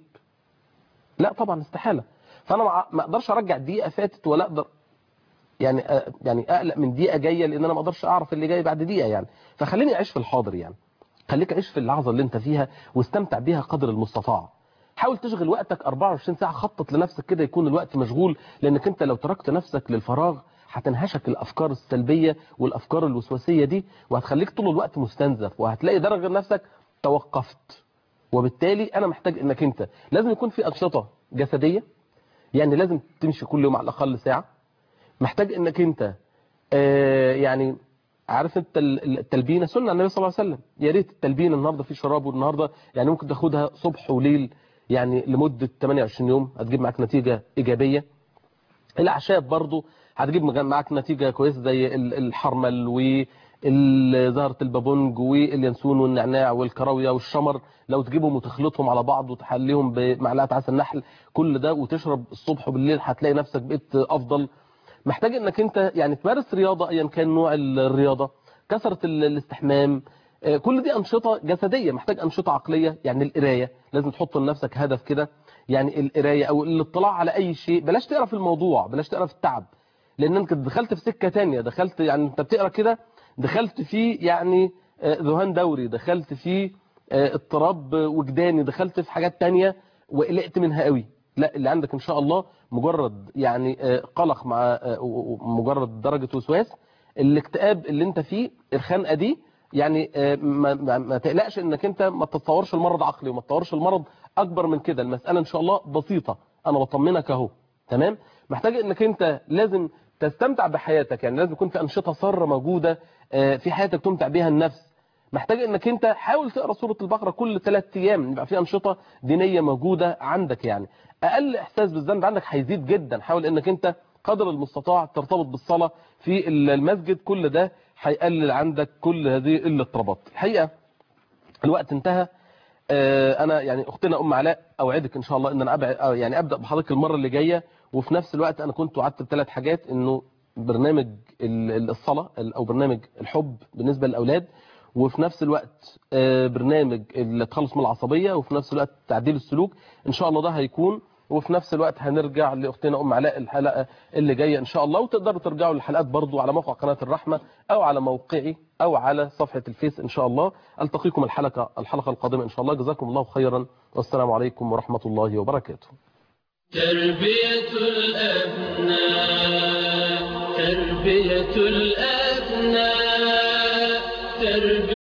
لا طبعا استحاله فانا ما ما اقدرش ارجع دقيقه فاتت ولا اقدر يعني أ- يعني اقلق من دقيقه جايه لان انا ما اقدرش اعرف اللي جاي بعد دقيقه يعني فخليني اعيش في الحاضر يعني خليك عيش في اللحظه اللي انت فيها واستمتع بيها قدر المستطاع حاول تشغل وقتك 24 ساعه خطط لنفسك كده يكون الوقت مشغول لانك انت لو تركت نفسك للفراغ هتنهشك الافكار السلبيه والافكار الوسواسيه دي وهتخليك طول الوقت مستنزف وهتلاقي درجه نفسك توقفت وبالتالي انا محتاج انك انت لازم يكون في انشطه جسديه يعني لازم تمشي كل يوم على الاقل ساعه محتاج انك انت آه يعني عارف انت ال- التلبينه سنه عن النبي صلى الله عليه وسلم يا ريت التلبينه النهارده في شراب والنهارده يعني ممكن تاخدها صبح وليل يعني لمده 28 يوم هتجيب معاك نتيجه ايجابيه الاعشاب برضو هتجيب مج- معاك نتيجه كويسه زي ال- الحرمل وزهره البابونج واليانسون والنعناع والكراويه والشمر لو تجيبهم وتخلطهم على بعض وتحليهم بمعلقه عسل نحل كل ده وتشرب الصبح وبالليل هتلاقي نفسك بقيت افضل محتاج انك انت يعني تمارس رياضه ايا كان نوع ال- الرياضه كثره ال- الاستحمام آه، كل دي انشطه جسديه محتاج انشطه عقليه يعني القرايه لازم تحط لنفسك هدف كده يعني القرايه او الاطلاع على اي شيء بلاش تقرا في الموضوع بلاش تقرا في التعب لان انت دخلت في سكه تانية دخلت يعني انت بتقرا كده دخلت في يعني آه، ذهان دوري دخلت في آه، اضطراب وجداني دخلت في حاجات تانية وقلقت منها قوي لا اللي عندك ان شاء الله مجرد يعني آه، قلق مع آه، و- و- مجرد درجة وسواس الاكتئاب اللي انت فيه الخنقة دي يعني آه، ما, ما, ما تقلقش انك انت ما تتصورش المرض عقلي وما تتصورش المرض اكبر من كده المسألة ان شاء الله بسيطة انا بطمنك اهو تمام محتاج انك انت لازم تستمتع بحياتك يعني لازم يكون في انشطة سارة موجودة آه، في حياتك تمتع بها النفس محتاج انك انت حاول تقرا سوره البقره كل ثلاث ايام يبقى في انشطه دينيه موجوده عندك يعني اقل احساس بالذنب عندك هيزيد جدا حاول انك انت قدر المستطاع ترتبط بالصلاه في المسجد كل ده هيقلل عندك كل هذه الاضطرابات الحقيقه الوقت انتهى آه، انا يعني اختنا ام علاء اوعدك ان شاء الله ان انا أبع... آه، يعني ابدا بحضرتك المره اللي جايه وفي نفس الوقت انا كنت وعدت بثلاث حاجات انه برنامج ال- الصلاه او برنامج الحب بالنسبه للاولاد وفي نفس الوقت آه، برنامج التخلص من العصبيه وفي نفس الوقت تعديل السلوك ان شاء الله ده هيكون وفي نفس الوقت هنرجع لاختنا ام علاء الحلقه اللي جايه ان شاء الله وتقدروا ترجعوا للحلقات برضو على موقع قناه الرحمه او على موقعي او على صفحه الفيس ان شاء الله التقيكم الحلقه الحلقه القادمه ان شاء الله جزاكم الله خيرا والسلام عليكم ورحمه الله وبركاته تربية الأبناء تربية الأبناء تربية